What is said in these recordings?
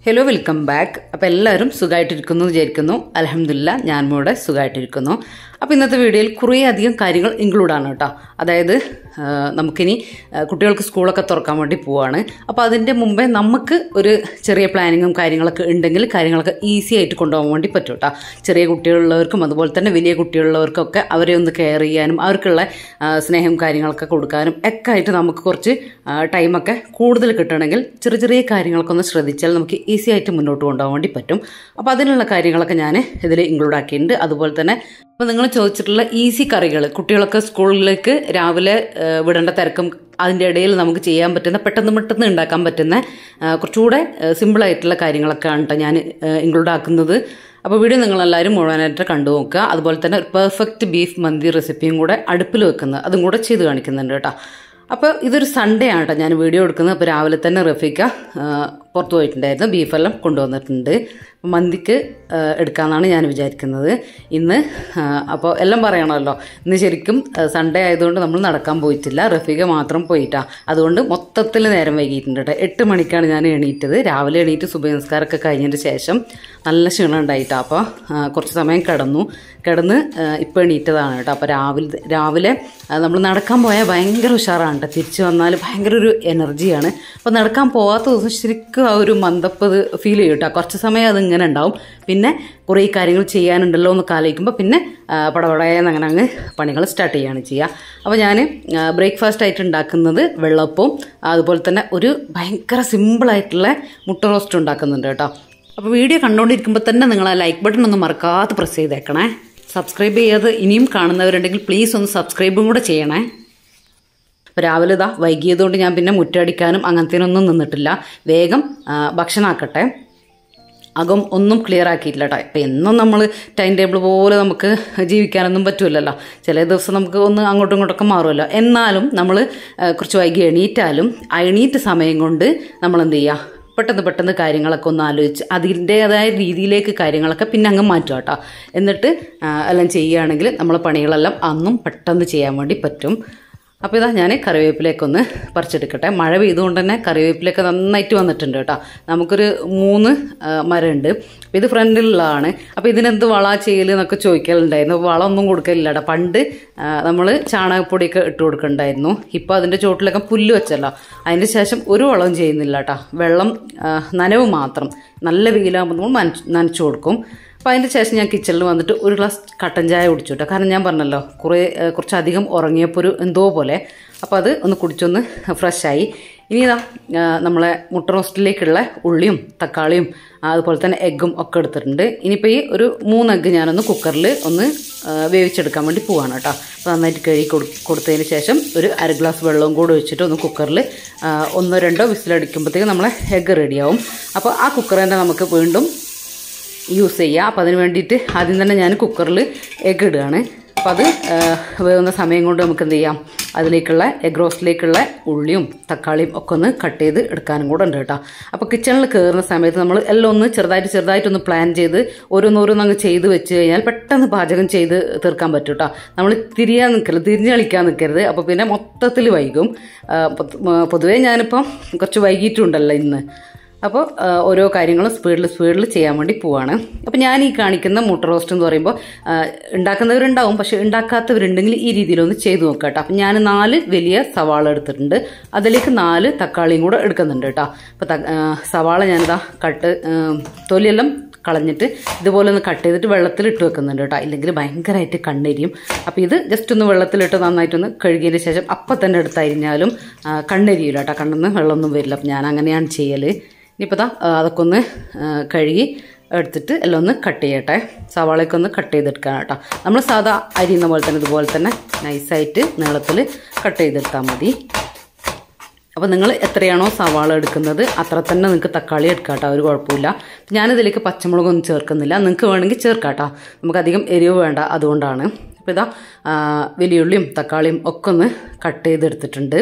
hello welcome back അപ്പോൾ എല്ലാവരും സുഖമായിട്ടിരിക്കുന്നു എന്ന് വിചാരിക്കുന്നു അലഹമില്ല ഞാൻ ഇവിടെ സുഖമായിട്ടിരിക്കുന്നു അപ്പോൾ ഇന്നത്തെ വീഡിയോയിൽ കുറേ അധികം കാര്യങ്ങൾ ഇൻക്ലൂഡാണ് കേട്ടോ അതായത് ആ, നമുക്കിനി ആ, കുട്ടികൾക്ക് സ്കൂളൊക്കെ തുറക്കാൻ വേണ്ടി പോവാണ് അപ്പോൾ അതിൻ്റെ മുമ്പേ നമുക്ക് ഒരു ചെറിയ പ്ലാനിങ്ങും കാര്യങ്ങളൊക്കെ ഉണ്ടെങ്കിൽ കാര്യങ്ങളൊക്കെ ഈസി ആയിട്ട് കൊണ്ടുപോകാൻ വേണ്ടി പറ്റും കേട്ടോ ചെറിയ കുട്ടികളുള്ളവർക്കും അതുപോലെ തന്നെ വലിയ കുട്ടികളുള്ളവർക്കൊക്കെ അവരെ ഒന്ന് കെയർ ചെയ്യാനും അവർക്കുള്ള ആ, സ്നേഹം കാര്യങ്ങളൊക്കെ കൊടുക്കാനും ഒക്കെ ആയിട്ട് നമുക്ക് കുറച്ച് ആ, ടൈമൊക്കെ കൂടുതൽ കിട്ടണമെങ്കിൽ ചെറിയ ചെറിയ കാര്യങ്ങളൊക്കെ ഒന്ന് ശ്രദ്ധിച്ചാൽ നമുക്ക് ഈസി ആയിട്ട് മുന്നോട്ട് കൊണ്ടുപോകാൻ വേണ്ടി പറ്റും അപ്പോൾ അതിനുള്ള കാര്യങ്ങളൊക്കെ ഞാൻ ഇതിൽ ഇൻക്ലൂഡ് ആക്കിയിട്ടുണ്ട് അതുപോലെ തന്നെ അപ്പോൾ നിങ്ങൾ ചോദിച്ചിട്ടുള്ള ഈസി കറികൾ കുട്ടികളൊക്കെ സ്കൂളിലേക്ക് രാവിലെ ആ, വിടേണ്ട തിരക്കും അതിൻ്റെ ഇടയിൽ നമുക്ക് ചെയ്യാൻ പറ്റുന്ന പെട്ടെന്ന് പെട്ടെന്ന് ഉണ്ടാക്കാൻ പറ്റുന്ന ആ, കുറച്ചുകൂടെ സിമ്പിളായിട്ടുള്ള കാര്യങ്ങളൊക്കെയാണ് കേട്ടോ ഞാൻ ഇൻക്ലൂഡ് ആക്കുന്നത് അപ്പോൾ വീഡിയോ നിങ്ങളെല്ലാവരും മുഴുവനായിട്ട് കണ്ടു നോക്കുക അതുപോലെ തന്നെ ഒരു പെർഫെക്റ്റ് ബീഫ് മന്തി റെസിപ്പിയും കൂടെ അടുപ്പിൽ വെക്കുന്നത് അതും കൂടെ ചെയ്ത് കാണിക്കുന്നുണ്ട് കേട്ടോ അപ്പോൾ ഇതൊരു സൺഡേ ആണ് കേട്ടോ ഞാൻ വീഡിയോ എടുക്കുന്നത് അപ്പോൾ രാവിലെ തന്നെ റഫീക്ക ആ, പുറത്ത് പോയിട്ടുണ്ടായിരുന്നു ബീഫെല്ലാം കൊണ്ടുവന്നിട്ടുണ്ട് അപ്പോൾ മന്തിക്ക് ആ, എടുക്കാമെന്നാണ് ഞാൻ വിചാരിക്കുന്നത് ഇന്ന് ആ, അപ്പോൾ എല്ലാം പറയണമല്ലോ ഇന്ന് ശരിക്കും സൺഡേ ആയതുകൊണ്ട് നമ്മൾ നടക്കാൻ പോയിട്ടില്ല റഫീക മാത്രം പോയിട്ടാ അതുകൊണ്ട് മൊത്തത്തിൽ നേരം വൈകിയിട്ടുണ്ട് കേട്ടോ എട്ട് മണിക്കാണ് ഞാൻ എണീറ്റത് രാവിലെ എണീറ്റ് സുബഹ നിസ്കാരമൊക്കെ കഴിഞ്ഞതിന് ശേഷം നല്ല ക്ഷീണം ഉണ്ടായിട്ടാ അപ്പോൾ ആ, കുറച്ച് സമയം കിടന്നു കിടന്ന് ഇപ്പോൾ എണീറ്റതാണ് കേട്ടോ അപ്പോൾ രാവിലെ രാവിലെ നമ്മൾ നടക്കാൻ പോയാൽ ഭയങ്കര ഉഷാറാണ് കേട്ടോ തിരിച്ചു വന്നാൽ ഭയങ്കര ഒരു എനർജിയാണ് അപ്പോൾ നടക്കാൻ പോകാത്ത ദിവസം ശരിക്കും ആ ഒരു മന്ദപ്പത് ഫീൽ ചെയ്യും കേട്ടോ കുറച്ച് സമയം അതിങ്ങനെ ഉണ്ടാവും പിന്നെ കുറേ കാര്യങ്ങൾ ചെയ്യാനുണ്ടല്ലോ എന്ന് ആലോചിക്കുമ്പോൾ പിന്നെ ആ, പടപടയെന്ന് അങ്ങനെ അങ്ങ് പണികൾ സ്റ്റാർട്ട് ചെയ്യുകയാണ് ചെയ്യുക അപ്പോൾ ഞാൻ ബ്രേക്ക്ഫാസ്റ്റ് ആയിട്ട് ഉണ്ടാക്കുന്നത് വെള്ളപ്പവും അതുപോലെ തന്നെ ഒരു ഭയങ്കര സിമ്പിളായിട്ടുള്ള മുട്ട റോസ്റ്റ് ഉണ്ടാക്കുന്നുണ്ട് കേട്ടോ അപ്പോൾ വീഡിയോ കണ്ടുകൊണ്ടിരിക്കുമ്പോൾ തന്നെ നിങ്ങൾ ആ ലൈക്ക് ബട്ടൺ ഒന്ന് മറക്കാതെ പ്രസ് ചെയ്തേക്കണേ സബ്സ്ക്രൈബ് ചെയ്യാതെ ഇനിയും കാണുന്നവരുണ്ടെങ്കിൽ പ്ലീസ് ഒന്ന് സബ്സ്ക്രൈബും കൂടെ ചെയ്യണേ അപ്പോൾ രാവിലെ ഇതാ വൈകിയതുകൊണ്ട് ഞാൻ പിന്നെ മുറ്റടിക്കാനും അങ്ങനത്തേനൊന്നും നിന്നിട്ടില്ല വേഗം ആ, ഭക്ഷണമാക്കട്ടെ അകം ഒന്നും ക്ലിയർ ആക്കിയിട്ടില്ല കേട്ടോ ഇപ്പം എന്നും നമ്മൾ ടൈം ടേബിൾ പോലെ നമുക്ക് ജീവിക്കാനൊന്നും പറ്റില്ലല്ലോ ചില ദിവസം നമുക്ക് ഒന്ന് അങ്ങോട്ടും ഇങ്ങോട്ടൊക്കെ മാറുമല്ലോ എന്നാലും നമ്മൾ കുറച്ച് വൈകി എണീറ്റാലും ആ എണീറ്റ സമയം കൊണ്ട് നമ്മൾ എന്ത് ചെയ്യുക പെട്ടെന്ന് പെട്ടെന്ന് കാര്യങ്ങളൊക്കെ ഒന്ന് ആലോചിച്ച് അതിൻ്റേതായ രീതിയിലേക്ക് കാര്യങ്ങളൊക്കെ പിന്നെ അങ്ങ് മാറ്റുക കേട്ടോ എന്നിട്ട് ആ, എല്ലാം ചെയ്യുകയാണെങ്കിൽ നമ്മളെ പണികളെല്ലാം അന്നും പെട്ടെന്ന് ചെയ്യാൻ വേണ്ടി പറ്റും അപ്പോൾ ഇതാ ഞാൻ കറിവേപ്പിലേക്കൊന്ന് പറിച്ചെടുക്കട്ടെ മഴ പെയ്തുകൊണ്ട് തന്നെ കറിവേപ്പിലൊക്കെ നന്നായിട്ട് വന്നിട്ടുണ്ട് കേട്ടോ നമുക്കൊരു മൂന്ന് ആ, മരമുണ്ട് അപ്പോൾ ഇത് ഫ്രണ്ടിലുള്ളതാണ് അപ്പോൾ ഇതിനെന്ത് വള ചെയ്യൽ എന്നൊക്കെ ചോദിക്കലുണ്ടായിരുന്നു വളമൊന്നും കൊടുക്കലില്ല കേട്ടോ പണ്ട് നമ്മൾ ചാണകപ്പൊടിയൊക്കെ ഇട്ട് കൊടുക്കണ്ടായിരുന്നു ഇപ്പോൾ അതിൻ്റെ ചോട്ടിലൊക്കെ പുല്ല് വെച്ചല്ലോ അതിന് ശേഷം ഒരു വളവും ചെയ്യുന്നില്ല കേട്ടോ വെള്ളം ആ, നനവ് മാത്രം നല്ല വെയിലാകുമ്പോൾ നമ്മൾ നനച്ച് നനച്ചു കൊടുക്കും അപ്പോൾ അതിൻ്റെ ശേഷം ഞാൻ കിച്ചണിൽ വന്നിട്ട് ഒരു ഗ്ലാസ് കട്ടൻ ചായ കുടിച്ചു കേട്ടോ കാരണം ഞാൻ പറഞ്ഞല്ലോ കുറേ ഏഹ്, കുറച്ചധികം ഉറങ്ങിയപ്പോൾ ഒരു എന്തോ പോലെ അപ്പോൾ അത് ഒന്ന് കുടിച്ചൊന്ന് ഫ്രഷായി ഇനി ഇതാ ആ, നമ്മളെ മുട്ട റോസ്റ്റിലേക്കുള്ള ഉള്ളിയും തക്കാളിയും ആ, അതുപോലെ തന്നെ എഗ്ഗും ഒക്കെ എടുത്തിട്ടുണ്ട് ഇനിയിപ്പോൾ ഈ ഒരു മൂന്ന് എഗ്ഗ് ഞാനൊന്ന് കുക്കറിൽ ഒന്ന് ആ, വേവിച്ചെടുക്കാൻ വേണ്ടി പോവാണ് കേട്ടോ അപ്പോൾ നന്നായിട്ട് കഴുകി കൊടു കൊടുത്തതിന് ശേഷം ഒരു അര ഗ്ലാസ് വെള്ളവും കൂടെ ഒഴിച്ചിട്ട് ഒന്ന് കുക്കറിൽ ഒന്നോ രണ്ടോ വിസിലടിക്കുമ്പോഴത്തേക്ക് നമ്മളെ എഗ്ഗ് റെഡിയാവും അപ്പോൾ ആ കുക്കർ തന്നെ നമുക്ക് വീണ്ടും യൂസ് ചെയ്യുക അപ്പോൾ അതിന് വേണ്ടിയിട്ട് ആദ്യം തന്നെ ഞാൻ കുക്കറിൽ എഗ് ഇടുകയാണ് അപ്പോൾ അത് ആ, വേവുന്ന സമയം കൊണ്ട് നമുക്ക് എന്ത് ചെയ്യാം അതിലേക്കുള്ള എഗ് റോസ്റ്റിലേക്കുള്ള ഉള്ളിയും തക്കാളിയും ഒക്കെ ഒന്ന് കട്ട് ചെയ്ത് എടുക്കാനും കൂടെ ഉണ്ട് കേട്ടോ അപ്പോൾ കിച്ചണിൽ കയറുന്ന സമയത്ത് നമ്മൾ എല്ലാം ഒന്ന് ചെറുതായിട്ട് ചെറുതായിട്ടൊന്ന് പ്ലാൻ ചെയ്ത് ഓരോന്നോരോന്ന് അങ്ങ് ചെയ്ത് വെച്ച് കഴിഞ്ഞാൽ പെട്ടെന്ന് പാചകം ചെയ്ത് തീർക്കാൻ പറ്റും കേട്ടോ നമ്മൾ തിരിയാൻ നിൽക്കരുത് തിരിഞ്ഞ് കളിക്കാൻ നിൽക്കരുത് അപ്പോൾ പിന്നെ മൊത്തത്തിൽ വൈകും ആ, പൊ- പൊതുവേ ഞാനിപ്പം കുറച്ച് വൈകിട്ടുണ്ടല്ലോ ഇന്ന് അപ്പോൾ ആ, ഓരോ കാര്യങ്ങളും സ്പീഡിൽ സ്പീഡിൽ ചെയ്യാൻ വേണ്ടി പോവാണ് അപ്പോൾ ഞാൻ ഈ കാണിക്കുന്ന മുട്ട റോസ്റ്റ് എന്ന് പറയുമ്പോൾ ആ, ഉണ്ടാക്കുന്നവരുണ്ടാവും പക്ഷേ ഉണ്ടാക്കാത്തവരുണ്ടെങ്കിൽ ഈ രീതിയിലൊന്ന് ചെയ്ത് നോക്കാം കേട്ടോ അപ്പം ഞാൻ നാല് വലിയ സവാള എടുത്തിട്ടുണ്ട് അതിലേക്ക് നാല് തക്കാളിയും കൂടെ എടുക്കുന്നുണ്ട് കേട്ടോ അപ്പോൾ ത- ആ, സവാള ഞാനിതാ കട്ട് ആ, തൊലിയെല്ലാം കളഞ്ഞിട്ട് ഇതുപോലെ ഒന്ന് കട്ട് ചെയ്തിട്ട് വെള്ളത്തിൽ ഇട്ട് വെക്കുന്നുണ്ട് കേട്ടോ ഇല്ലെങ്കിൽ ഭയങ്കരമായിട്ട് കണ്ണെരിയും അപ്പോൾ ഇത് ജസ്റ്റ് ഒന്ന് വെള്ളത്തിലിട്ട് നന്നായിട്ടൊന്ന് കഴുകിയതിന് ശേഷം അപ്പം തന്നെ എടുത്തരിഞ്ഞാലും ആ, കണ്ണെരിയില്ല കേട്ടോ കണ്ണിന്ന് വെള്ളമൊന്നും വരില്ല അപ്പം ഞാൻ അങ്ങനെയാണ് ചെയ്യൽ ഇനിയിപ്പോൾ ദാ ആ, അതൊക്കെ ഒന്ന് ആ, കഴുകി എടുത്തിട്ട് എല്ലാം ഒന്ന് കട്ട് ചെയ്യട്ടെ സവാളയൊക്കെ ഒന്ന് കട്ട് ചെയ്തെടുക്കാം കേട്ടോ നമ്മൾ സാധാ അരിയുന്ന പോലെ തന്നെ ഇതുപോലെ തന്നെ നൈസായിട്ട് നീളത്തിൽ കട്ട് ചെയ്തെടുത്താൽ മതി അപ്പോൾ നിങ്ങൾ എത്രയാണോ സവാള എടുക്കുന്നത് അത്ര തന്നെ നിങ്ങൾക്ക് തക്കാളി എടുക്കാം കേട്ടോ ഒരു കുഴപ്പമില്ല ഞാനിതിലേക്ക് പച്ചമുളകൊന്നും ചേർക്കുന്നില്ല നിങ്ങൾക്ക് വേണമെങ്കിൽ ചേർക്കാം കേട്ടോ നമുക്കധികം എരിവ് വേണ്ട അതുകൊണ്ടാണ് അപ്പോൾ ഇതാ ആ, വലിയുള്ളിയും തക്കാളിയും ഒക്കെ ഒന്ന് കട്ട് ചെയ്തെടുത്തിട്ടുണ്ട്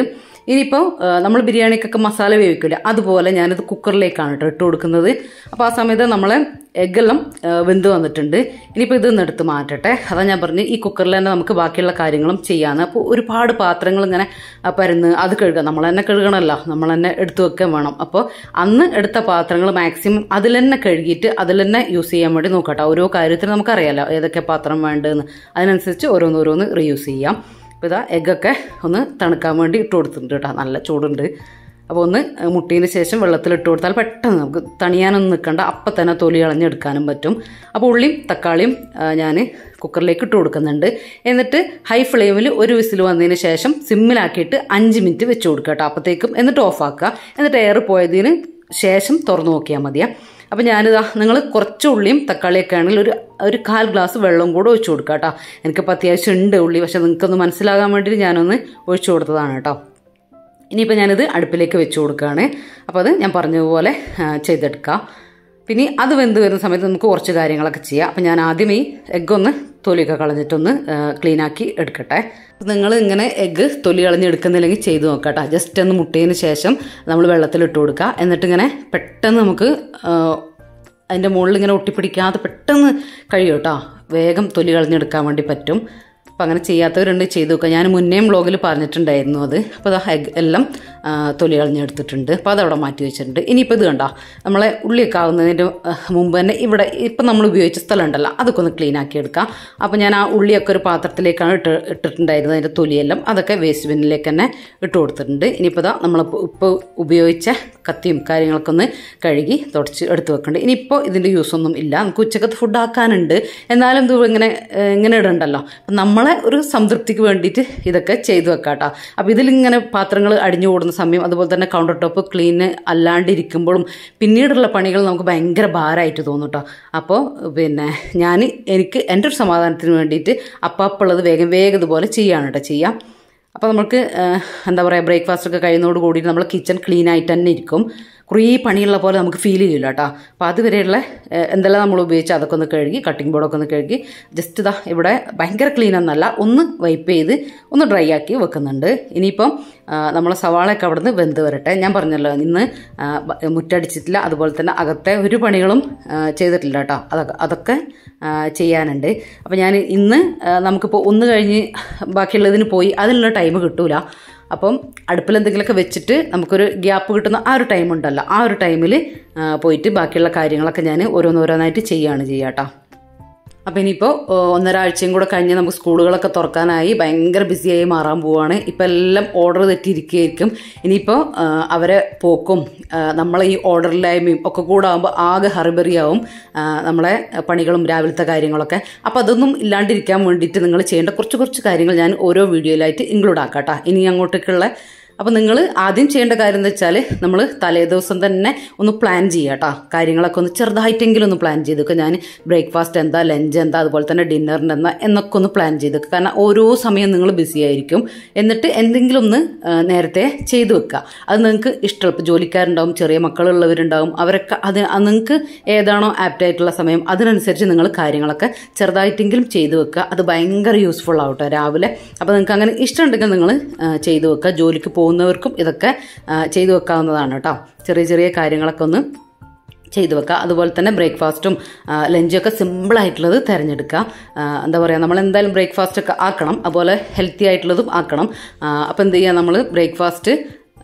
ഇനിയിപ്പോൾ നമ്മൾ ബിരിയാണിക്കൊക്കെ മസാല വേവിക്കില്ല അതുപോലെ ഞാനിത് കുക്കറിലേക്കാണ് കേട്ടോ ഇട്ട് കൊടുക്കുന്നത് അപ്പോൾ ആ സമയത്ത് നമ്മൾ എഗ്ഗെല്ലാം വെന്ത് വന്നിട്ടുണ്ട് ഇനിയിപ്പോൾ ഇതൊന്ന് എടുത്ത് മാറ്റട്ടെ അതാ ഞാൻ പറഞ്ഞു ഈ കുക്കറിൽ തന്നെ നമുക്ക് ബാക്കിയുള്ള കാര്യങ്ങളും ചെയ്യാമെന്ന് അപ്പോൾ ഒരുപാട് പാത്രങ്ങൾ ഇങ്ങനെ ആ, പരന്ന് അത് കഴുകാം നമ്മൾ തന്നെ കഴുകണമല്ലോ നമ്മൾ തന്നെ എടുത്തു വെക്കാൻ വേണം അപ്പോൾ അന്ന് എടുത്ത പാത്രങ്ങൾ മാക്സിമം അതിൽ തന്നെ കഴുകിയിട്ട് അതിൽ തന്നെ യൂസ് ചെയ്യാൻ വേണ്ടി നോക്കട്ടെ ഓരോ കാര്യത്തിന് നമുക്കറിയാലോ ഏതൊക്കെ പാത്രം വേണ്ടതെന്ന് അതിനനുസരിച്ച് ഓരോന്നോരോന്ന് റീയൂസ് ചെയ്യാം അപ്പോൾ ഇതാ എഗ്ഗൊക്കെ ഒന്ന് തണുക്കാൻ വേണ്ടി ഇട്ട് കൊടുത്തിട്ടുണ്ട് കേട്ടോ നല്ല ചൂടുണ്ട് അപ്പോൾ ഒന്ന് മുട്ടീന് ശേഷം വെള്ളത്തിൽ ഇട്ട് കൊടുത്താൽ പെട്ടെന്ന് നമുക്ക് തണിയാനൊന്നും നിൽക്കണ്ട അപ്പം തന്നെ തൊലി കളഞ്ഞെടുക്കാനും പറ്റും അപ്പോൾ ഉള്ളിയും തക്കാളിയും ഞാൻ കുക്കറിലേക്ക് ഇട്ട് കൊടുക്കുന്നുണ്ട് എന്നിട്ട് ഹൈ ഫ്ലെയിമിൽ ഒരു വിസിൽ വന്നതിന് ശേഷം സിമ്മിലാക്കിയിട്ട് അഞ്ച് മിനിറ്റ് വെച്ച് കൊടുക്കുക കേട്ടോ അപ്പോഴത്തേക്കും എന്നിട്ട് ഓഫ് ആക്കുക എന്നിട്ട് എയർ പോയതിന് ശേഷം തുറന്നു നോക്കിയാൽ മതിയാ അപ്പോൾ ഞാനിതാ നിങ്ങൾ കുറച്ച് ഉള്ളിയും തക്കാളിയൊക്കെ ആണെങ്കിൽ ഒരു ഒരു കാൽ ഗ്ലാസ് വെള്ളം കൂടെ ഒഴിച്ചു കൊടുക്കുക കേട്ടോ എനിക്കിപ്പോൾ അത്യാവശ്യം ഉണ്ട് ഉള്ളി പക്ഷെ നിങ്ങൾക്കൊന്ന് മനസ്സിലാകാൻ വേണ്ടിയിട്ട് ഞാനൊന്ന് ഒഴിച്ചു കൊടുത്തതാണ് കേട്ടോ ഇനിയിപ്പോൾ ഞാനിത് അടുപ്പിലേക്ക് വെച്ച് കൊടുക്കുകയാണ് അപ്പോൾ അത് ഞാൻ പറഞ്ഞതുപോലെ ആ, ചെയ്തെടുക്കാം പിന്നെ അത് വെന്ത് വരുന്ന സമയത്ത് നമുക്ക് കുറച്ച് കാര്യങ്ങളൊക്കെ ചെയ്യാം അപ്പോൾ ഞാൻ ആദ്യം ഈ എഗ്ഗ് ഒന്ന് തൊലിയൊക്കെ കളഞ്ഞിട്ടൊന്ന് ക്ലീൻ ആക്കി എടുക്കട്ടെ നിങ്ങൾ ഇങ്ങനെ എഗ്ഗ് തൊലി കളഞ്ഞ് എടുക്കുന്നില്ലെങ്കിൽ ചെയ്ത് നോക്കട്ടെ ജസ്റ്റ് ഒന്ന് മുട്ടിയതിന് ശേഷം നമ്മൾ വെള്ളത്തിൽ ഇട്ട് കൊടുക്കുക എന്നിട്ടിങ്ങനെ പെട്ടെന്ന് നമുക്ക് ആ, അതിൻ്റെ മുകളിൽ ഇങ്ങനെ ഒട്ടിപ്പിടിക്കാതെ പെട്ടെന്ന് കഴിയും കേട്ടോ വേഗം തൊലി കളഞ്ഞെടുക്കാൻ വേണ്ടി പറ്റും അപ്പം അങ്ങനെ ചെയ്യാത്തവരുണ്ട് ചെയ്ത് നോക്കുക ഞാൻ മുന്നേയും വ്ളോഗിൽ പറഞ്ഞിട്ടുണ്ടായിരുന്നു അത് അപ്പോൾ അത് എഗ് എല്ലാം ആ, തൊലി കളഞ്ഞെടുത്തിട്ടുണ്ട് അപ്പോൾ അതവിടെ മാറ്റി വെച്ചിട്ടുണ്ട് ഇനിയിപ്പോൾ ഇത് കണ്ടോ നമ്മളെ ഉള്ളിയൊക്കെ ആവുന്നതിൻ്റെ ആ, മുമ്പ് തന്നെ ഇവിടെ ഇപ്പം നമ്മൾ ഉപയോഗിച്ച സ്ഥലം ഉണ്ടല്ലോ അതൊക്കെ ഒന്ന് ക്ലീൻ ആക്കി എടുക്കാം അപ്പോൾ ഞാൻ ആ ഉള്ളിയൊക്കെ ഒരു പാത്രത്തിലേക്കാണ് ഇട്ട് ഇട്ടിട്ടുണ്ടായിരുന്നത് അതിൻ്റെ തൊലിയെല്ലാം അതൊക്കെ വേസ്റ്റ് ബിന്നിലേക്ക് തന്നെ ഇട്ട് കൊടുത്തിട്ടുണ്ട് ഇനിയിപ്പോൾ ഇതാ നമ്മൾ ഇപ്പോൾ ഉപയോഗിച്ച കത്തിയും കാര്യങ്ങളൊക്കെ ഒന്ന് കഴുകി തുടച്ച് എടുത്ത് വെക്കുന്നുണ്ട് ഇനിയിപ്പോൾ ഇതിൻ്റെ യൂസൊന്നും ഇല്ല നമുക്ക് ഉച്ചക്കത്ത് ഫുഡ് ആക്കാനുണ്ട് എന്നാലും ഇത് ഇങ്ങനെ ഏഹ്, ഇങ്ങനെ ഇടണ്ടല്ലോ അപ്പം നമ്മളെ ഒരു സംതൃപ്തിക്ക് വേണ്ടിയിട്ട് ഇതൊക്കെ ചെയ്തു വെക്കാട്ടോ അപ്പോൾ ഇതിലിങ്ങനെ പാത്രങ്ങൾ അടിഞ്ഞു കൂടുന്ന സമയം അതുപോലെ തന്നെ കൗണ്ടർ ടോപ്പ് ക്ലീന് അല്ലാണ്ടിരിക്കുമ്പോഴും പിന്നീടുള്ള പണികൾ നമുക്ക് ഭയങ്കര ഭാരമായിട്ട് തോന്നും കേട്ടോ അപ്പോൾ പിന്നെ ഞാൻ എനിക്ക് എൻ്റെ ഒരു സമാധാനത്തിന് വേണ്ടിയിട്ട് അപ്പാപ്പുള്ളത് വേഗം വേഗം ഇതുപോലെ ചെയ്യാണ് കേട്ടോ ചെയ്യാം അപ്പോൾ നമുക്ക് ഏഹ്, എന്താ പറയുക ബ്രേക്ക്ഫാസ്റ്റ് ഒക്കെ കഴിയുന്നതോട് കൂടി നമ്മൾ കിച്ചൺ ക്ലീൻ ആയിട്ട് തന്നെ ഇരിക്കും കുറേ പണിയുള്ള പോലെ നമുക്ക് ഫീൽ ചെയ്യില്ല കേട്ടോ അപ്പോൾ അതുവരെയുള്ള ഏഹ്, എന്തെല്ലാം നമ്മൾ ഉപയോഗിച്ച് അതൊക്കെ ഒന്ന് കഴുകി കട്ടിംഗ് ബോർഡൊക്കെ ഒന്ന് കഴുകി ജസ്റ്റ് ഇതാ ഇവിടെ ഭയങ്കര ക്ലീൻ എന്നല്ല ഒന്ന് വൈപ്പ് ചെയ്ത് ഒന്ന് ഡ്രൈ ആക്കി വെക്കുന്നുണ്ട് ഇനിയിപ്പം ആ, നമ്മളെ സവാളയൊക്കെ അവിടെ നിന്ന് വെന്ത് വരട്ടെ ഞാൻ പറഞ്ഞല്ലോ ഇന്ന് ആ, ബ- മുറ്റടിച്ചിട്ടില്ല അതുപോലെ തന്നെ അകത്തെ ഒരു പണികളും ആ, ചെയ്തിട്ടില്ല കേട്ടോ അതൊക്കെ അതൊക്കെ ആ, ചെയ്യാനുണ്ട് അപ്പോൾ ഞാൻ ഇന്ന് ആ, നമുക്കിപ്പോൾ ഒന്ന് കഴിഞ്ഞ് ബാക്കിയുള്ളതിന് പോയി അതിനുള്ള ടൈം കിട്ടൂല അപ്പം അടുപ്പിൽ എന്തെങ്കിലുമൊക്കെ വെച്ചിട്ട് നമുക്കൊരു ഗ്യാപ്പ് കിട്ടുന്ന ആ ഒരു ടൈം ഉണ്ടല്ലോ ആ ഒരു ടൈമിൽ പോയിട്ട് ബാക്കിയുള്ള കാര്യങ്ങളൊക്കെ ഞാൻ ഓരോന്നോരോന്നായിട്ട് ചെയ്യുകയാണ് ചെയ്യുക കേട്ടോ അപ്പം ഇനിയിപ്പോൾ ഒന്നര ആഴ്ചയും കൂടെ കഴിഞ്ഞ് നമുക്ക് സ്കൂളുകളൊക്കെ തുറക്കാനായി ഭയങ്കര ബിസിയായി മാറാൻ പോവാണ് ഇപ്പം എല്ലാം ഓർഡർ തെറ്റിയിരിക്കുകയായിരിക്കും ഇനിയിപ്പോൾ ആ, അവരെ പോക്കും ആ, നമ്മളെ ഈ ഓർഡറില്ലായ്മയും ഒക്കെ കൂടെ ആകുമ്പോൾ ആകെ ഹറിബറിയാവും ആ, നമ്മളെ പണികളും രാവിലത്തെ കാര്യങ്ങളൊക്കെ അപ്പോൾ അതൊന്നും ഇല്ലാണ്ടിരിക്കാൻ വേണ്ടിയിട്ട് നിങ്ങൾ ചെയ്യേണ്ട കുറച്ച് കുറച്ച് കാര്യങ്ങൾ ഞാൻ ഓരോ വീഡിയോയിലായിട്ട് ഇൻക്ലൂഡ് ആക്കാം കേട്ടോ ഇനി അങ്ങോട്ടേക്കുള്ള അപ്പോൾ നിങ്ങൾ ആദ്യം ചെയ്യേണ്ട കാര്യം എന്ന് വെച്ചാൽ നമ്മൾ തലേദിവസം തന്നെ ഒന്ന് പ്ലാൻ ചെയ്യുക കേട്ടോ കാര്യങ്ങളൊക്കെ ഒന്ന് ചെറുതായിട്ടെങ്കിലും ഒന്ന് പ്ലാൻ ചെയ്ത് വെക്കുക ഞാൻ ബ്രേക്ക്ഫാസ്റ്റ് എന്താ ലഞ്ച് എന്താ അതുപോലെ തന്നെ ഡിന്നറിന് എന്താ എന്നൊക്കെ ഒന്ന് പ്ലാൻ ചെയ്ത് വെക്കുക കാരണം ഓരോ സമയം നിങ്ങൾ ബിസി ആയിരിക്കും എന്നിട്ട് എന്തെങ്കിലും ഒന്ന് ആ, നേരത്തെ ചെയ്തു വെക്കുക അത് നിങ്ങൾക്ക് ഇഷ്ടം ഇപ്പോൾ ജോലിക്കാരുണ്ടാവും ചെറിയ മക്കളുള്ളവരുണ്ടാവും അവരൊക്കെ അത് നിങ്ങൾക്ക് ഏതാണോ ആപ്റ്റ് ആയിട്ടുള്ള സമയം അതിനനുസരിച്ച് നിങ്ങൾ കാര്യങ്ങളൊക്കെ ചെറുതായിട്ടെങ്കിലും ചെയ്തു വെക്കുക അത് ഭയങ്കര യൂസ്ഫുൾ ആവട്ടെ രാവിലെ അപ്പോൾ നിങ്ങൾക്ക് അങ്ങനെ ഇഷ്ടമുണ്ടെങ്കിൽ നിങ്ങൾ ചെയ്തു വെക്കുക ജോലിക്ക് പോകുന്നവർക്കും ഇതൊക്കെ ആ, ചെയ്തു വെക്കാവുന്നതാണ് കേട്ടോ ചെറിയ ചെറിയ കാര്യങ്ങളൊക്കെ ഒന്ന് ചെയ്തു വെക്കുക അതുപോലെ തന്നെ ബ്രേക്ക്ഫാസ്റ്റും ലഞ്ചൊക്കെ സിമ്പിളായിട്ടുള്ളത് തിരഞ്ഞെടുക്കുക ആ, എന്താ പറയുക നമ്മൾ എന്തായാലും ബ്രേക്ക്ഫാസ്റ്റ് ഒക്കെ ആക്കണം അതുപോലെ ഹെൽത്തി ആയിട്ടുള്ളതും ആക്കണം അപ്പോൾ എന്ത് ചെയ്യുക നമ്മൾ ബ്രേക്ക്ഫാസ്റ്റ്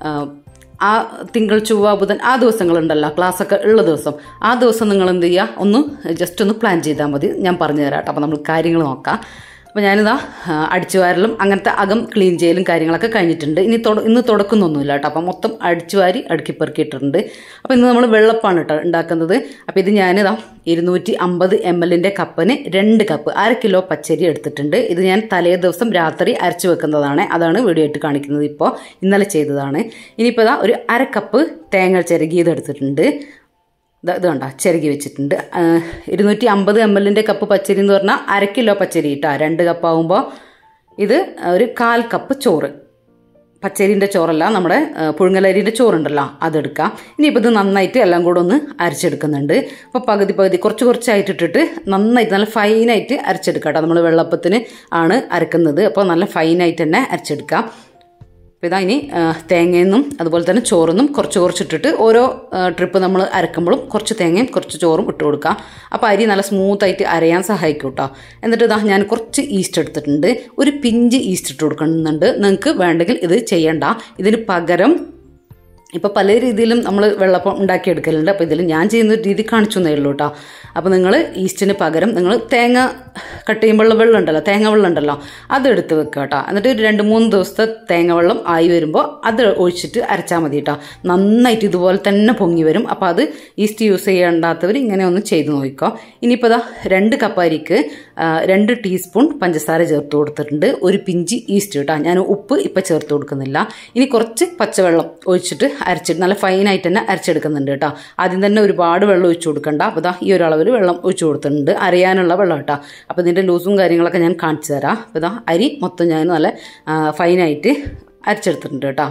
ആ തിങ്കൾ ചൊവ്വ ബുധൻ ആ ദിവസങ്ങളുണ്ടല്ലോ ക്ലാസ്സൊക്കെ ഉള്ള ദിവസം ആ ദിവസം നിങ്ങൾ എന്ത് ചെയ്യുക ഒന്ന് ജസ്റ്റ് ഒന്ന് പ്ലാൻ ചെയ്താൽ മതി ഞാൻ പറഞ്ഞു തരാം കേട്ടോ അപ്പോൾ നമ്മൾ കാര്യങ്ങൾ നോക്കാം അപ്പോൾ ഞാനിതാ ആ, അടിച്ചുവാരലും അങ്ങനത്തെ അകം ക്ലീൻ ചെയ്യലും കാര്യങ്ങളൊക്കെ കഴിഞ്ഞിട്ടുണ്ട് ഇനി തുട ഇന്ന് തുടക്കുന്നൊന്നുമില്ല കേട്ടോ അപ്പം മൊത്തം അടിച്ചുവാരി അടുക്കി പെറുക്കിയിട്ടുണ്ട് അപ്പോൾ ഇന്ന് നമ്മൾ വെള്ളപ്പാണ് കേട്ടോ ഉണ്ടാക്കുന്നത് അപ്പോൾ ഇത് ഞാനിതാ ഇരുന്നൂറ്റി അമ്പത് എം എല്ലിൻ്റെ കപ്പിന് രണ്ട് കപ്പ് അര കിലോ പച്ചരി എടുത്തിട്ടുണ്ട് ഇത് ഞാൻ തലേ ദിവസം രാത്രി അരച്ചു വെക്കുന്നതാണ് അതാണ് വീഡിയോ ആയിട്ട് കാണിക്കുന്നത് ഇപ്പോൾ ഇന്നലെ ചെയ്തതാണ് ഇനിയിപ്പോൾ ഇതാ ഒരു അര കപ്പ് തേങ്ങ ചിരകിയത് എടുത്തിട്ടുണ്ട് ഇത് ഇത് കണ്ട ചിരകി വെച്ചിട്ടുണ്ട് ആ, ഇരുന്നൂറ്റി അമ്പത് എം എല്ലിൻ്റെ കപ്പ് പച്ചരി എന്ന് പറഞ്ഞാൽ അര കിലോ പച്ചരി ഇട്ടാ രണ്ട് കപ്പാവുമ്പോൾ ഇത് ഒരു കാൽ കപ്പ് ചോറ് പച്ചരിൻ്റെ ചോറല്ല നമ്മുടെ ആ, പുഴുങ്ങലരിൻ്റെ ചോറുണ്ടല്ലോ അതെടുക്കാം ഇനിയിപ്പോൾ ഇത് നന്നായിട്ട് എല്ലാം കൂടെ ഒന്ന് അരച്ചെടുക്കുന്നുണ്ട് അപ്പോൾ പകുതി പകുതി കുറച്ച് കുറച്ചായിട്ട് ഇട്ടിട്ട് നന്നായിട്ട് നല്ല ഫൈനായിട്ട് അരച്ചെടുക്കാം കേട്ടോ നമ്മൾ വെള്ളപ്പത്തിന് ആണ് അരക്കുന്നത് അപ്പോൾ നല്ല ഫൈനായിട്ട് തന്നെ അരച്ചെടുക്കാം അപ്പോൾ ഇതാ ഇനി ആ, തേങ്ങയെന്നും അതുപോലെ തന്നെ ചോറെന്നും കുറച്ച് കുറച്ചിട്ടിട്ട് ഓരോ ട്രിപ്പ് നമ്മൾ അരക്കുമ്പോഴും കുറച്ച് തേങ്ങയും കുറച്ച് ചോറും ഇട്ട് കൊടുക്കുക അപ്പോൾ അരി നല്ല സ്മൂത്തായിട്ട് അരയാൻ സഹായിക്കും കേട്ടോ എന്നിട്ട് ഇതാ ഞാൻ കുറച്ച് ഈസ്റ്റ് എടുത്തിട്ടുണ്ട് ഒരു പിഞ്ച് ഈസ്റ്റ് ഇട്ട് കൊടുക്കുന്നുണ്ട് നിങ്ങൾക്ക് വേണ്ടെങ്കിൽ ഇത് ചെയ്യണ്ട ഇതിന് പകരം ഇപ്പോൾ പല രീതിയിലും നമ്മൾ വെള്ളപ്പം ഉണ്ടാക്കിയെടുക്കലുണ്ട് അപ്പോൾ ഇതിൽ ഞാൻ ചെയ്യുന്ന ഒരു രീതി കാണിച്ചു എന്നേ ഉള്ളൂ കേട്ടോ അപ്പോൾ നിങ്ങൾ ഈസ്റ്റിന് പകരം നിങ്ങൾ തേങ്ങ കട്ട് ചെയ്യുമ്പോഴുള്ള വെള്ളം ഉണ്ടല്ലോ തേങ്ങ വെള്ളം ഉണ്ടല്ലോ അത് എടുത്ത് വെക്കുക കേട്ടോ എന്നിട്ട് ഒരു രണ്ട് മൂന്ന് ദിവസത്തെ തേങ്ങ വെള്ളം ആയി വരുമ്പോൾ അത് ഒഴിച്ചിട്ട് അരച്ചാൽ മതി കേട്ടോ നന്നായിട്ട് ഇതുപോലെ തന്നെ പൊങ്ങി വരും അപ്പോൾ അത് ഈസ്റ്റ് യൂസ് ചെയ്യേണ്ടാത്തവർ ഇങ്ങനെ ഒന്ന് ചെയ്ത് നോക്കിക്കോ ഇനിയിപ്പോൾ ഇതാ രണ്ട് കപ്പ് അരിക്ക് ആ, രണ്ട് ടീസ്പൂൺ പഞ്ചസാര ചേർത്ത് കൊടുത്തിട്ടുണ്ട് ഒരു പിഞ്ച് ഈസ്റ്റ് കേട്ടോ ഞാൻ ഉപ്പ് ഇപ്പം ചേർത്ത് കൊടുക്കുന്നില്ല ഇനി കുറച്ച് പച്ചവെള്ളം ഒഴിച്ചിട്ട് അരച്ചിട്ട് നല്ല ഫൈനായിട്ട് തന്നെ അരച്ചെടുക്കുന്നുണ്ട് കേട്ടോ ആദ്യം തന്നെ ഒരുപാട് വെള്ളം ഒഴിച്ചു കൊടുക്കണ്ട അപ്പോൾ ഇതാ ഈ ഒരു അളവിൽ വെള്ളം ഒഴിച്ചു കൊടുത്തിട്ടുണ്ട് അരയാനുള്ള വെള്ളം കേട്ടോ അപ്പോൾ ഇതിൻ്റെ ലൂസും കാര്യങ്ങളൊക്കെ ഞാൻ കാണിച്ചു തരാം അപ്പോൾ ഇതാ അരി മൊത്തം ഞാൻ നല്ല ആ, ഫൈനായിട്ട് അരച്ചെടുത്തിട്ടുണ്ട് കേട്ടോ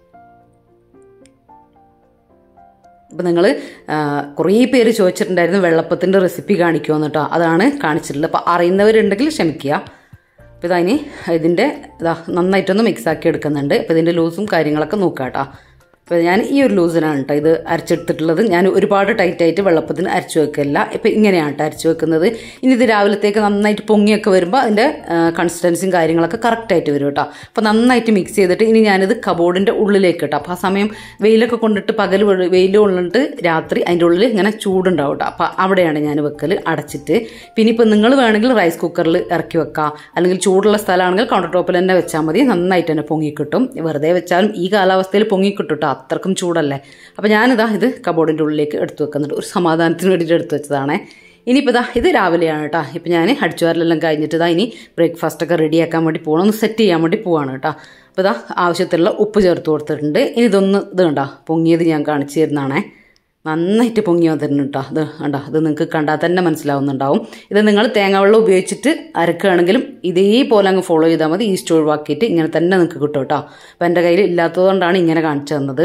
അപ്പം നിങ്ങൾ കുറേ പേര് ചോദിച്ചിട്ടുണ്ടായിരുന്നു വെള്ളപ്പത്തിൻ്റെ റെസിപ്പി കാണിക്കുമെന്ന് കേട്ടോ അതാണ് കാണിച്ചിട്ടുള്ളത് അപ്പോൾ അറിയുന്നവരുണ്ടെങ്കിൽ ക്ഷമിക്കുക അപ്പോൾ ഇതാ ഇനി ഇതിൻ്റെ ഇതാ നന്നായിട്ടൊന്ന് മിക്സ് ആക്കി എടുക്കുന്നുണ്ട് അപ്പോൾ ഇതിൻ്റെ ലൂസും കാര്യങ്ങളൊക്കെ നോക്കാം കേട്ടോ അപ്പോൾ ഞാൻ ഈ ഒരു ലൂസിനാണ് കേട്ടോ ഇത് അരച്ചെടുത്തിട്ടുള്ളത് ഞാൻ ഒരുപാട് ടൈറ്റായിട്ട് വെള്ളപ്പത്തിന് അരച്ചു വെക്കില്ല ഇപ്പം ഇങ്ങനെയാണ് കേട്ടോ അരച്ചു വെക്കുന്നത് ഇനി ഇത് രാവിലത്തേക്ക് നന്നായിട്ട് പൊങ്ങിയൊക്കെ വരുമ്പോൾ അതിൻ്റെ കൺസിസ്റ്റൻസിയും കാര്യങ്ങളൊക്കെ കറക്റ്റായിട്ട് വരും കേട്ടോ അപ്പോൾ നന്നായിട്ട് മിക്സ് ചെയ്തിട്ട് ഇനി ഞാനിത് കബോർഡിൻ്റെ ഉള്ളിലേക്ക് കേട്ടോ അപ്പോൾ ആ സമയം വെയിലൊക്കെ കൊണ്ടിട്ട് പകൽ വെയിൽ കൊണ്ടിട്ട് രാത്രി അതിൻ്റെ ഉള്ളിൽ ഇങ്ങനെ ചൂടുണ്ടാവും കേട്ടോ അപ്പോൾ അവിടെയാണ് ഞാൻ വെക്കൽ അടച്ചിട്ട് പിന്നെ ഇപ്പോൾ നിങ്ങൾ വേണമെങ്കിൽ റൈസ് കുക്കറിൽ ഇറക്കി വെക്കാം അല്ലെങ്കിൽ ചൂടുള്ള സ്ഥലമാണെങ്കിൽ കൗണ്ടർ ടോപ്പിൽ തന്നെ വെച്ചാൽ മതി നന്നായിട്ട് തന്നെ പൊങ്ങിക്കിട്ടും വെറുതെ വെച്ചാലും ഈ കാലാവസ്ഥയിൽ പൊങ്ങിക്കിട്ടും കേട്ടോ അത്രക്കും ചൂടല്ലേ അപ്പോൾ ഞാനിതാ ഇത് കബോർഡിൻ്റെ ഉള്ളിലേക്ക് എടുത്തു വെക്കുന്നുണ്ട് ഒരു സമാധാനത്തിന് വേണ്ടിയിട്ട് എടുത്തു വെച്ചതാണേ ഇനിയിപ്പോൾ ഇതാ ഇത് രാവിലെയാണ് കേട്ടോ ഇപ്പം ഞാൻ അടിച്ചുവാരലെല്ലാം കഴിഞ്ഞിട്ട് ഇതാ ഇനി ബ്രേക്ക്ഫാസ്റ്റൊക്കെ റെഡിയാക്കാൻ വേണ്ടി പോകണം ഒന്ന് സെറ്റ് ചെയ്യാൻ വേണ്ടി പോവാണ് കേട്ടോ അപ്പോൾ ഇതാ ആവശ്യത്തിലുള്ള ഉപ്പ് ചേർത്ത് കൊടുത്തിട്ടുണ്ട് ഇനി ഇതൊന്ന് ഇത് കണ്ടോ പൊങ്ങിയത് ഞാൻ കാണിച്ചു തരുന്നതാണേ നന്നായിട്ട് പൊങ്ങി വന്നിരുന്നു കേട്ടോ ഇത് കണ്ടോ ഇത് നിങ്ങൾക്ക് കണ്ടാൽ തന്നെ മനസ്സിലാവുന്നുണ്ടാവും ഇത് നിങ്ങൾ തേങ്ങാവെള്ളം ഉപയോഗിച്ചിട്ട് അരക്കുകയാണെങ്കിലും ഇതേപോലെ അങ്ങ് ഫോളോ ചെയ്താൽ മതി ഈസ്റ്റ് ഒഴിവാക്കിയിട്ട് ഇങ്ങനെ തന്നെ നിങ്ങൾക്ക് കിട്ടും കേട്ടോ അപ്പോൾ എൻ്റെ കയ്യിൽ ഇല്ലാത്തതുകൊണ്ടാണ് ഇങ്ങനെ കാണിച്ചു തന്നത്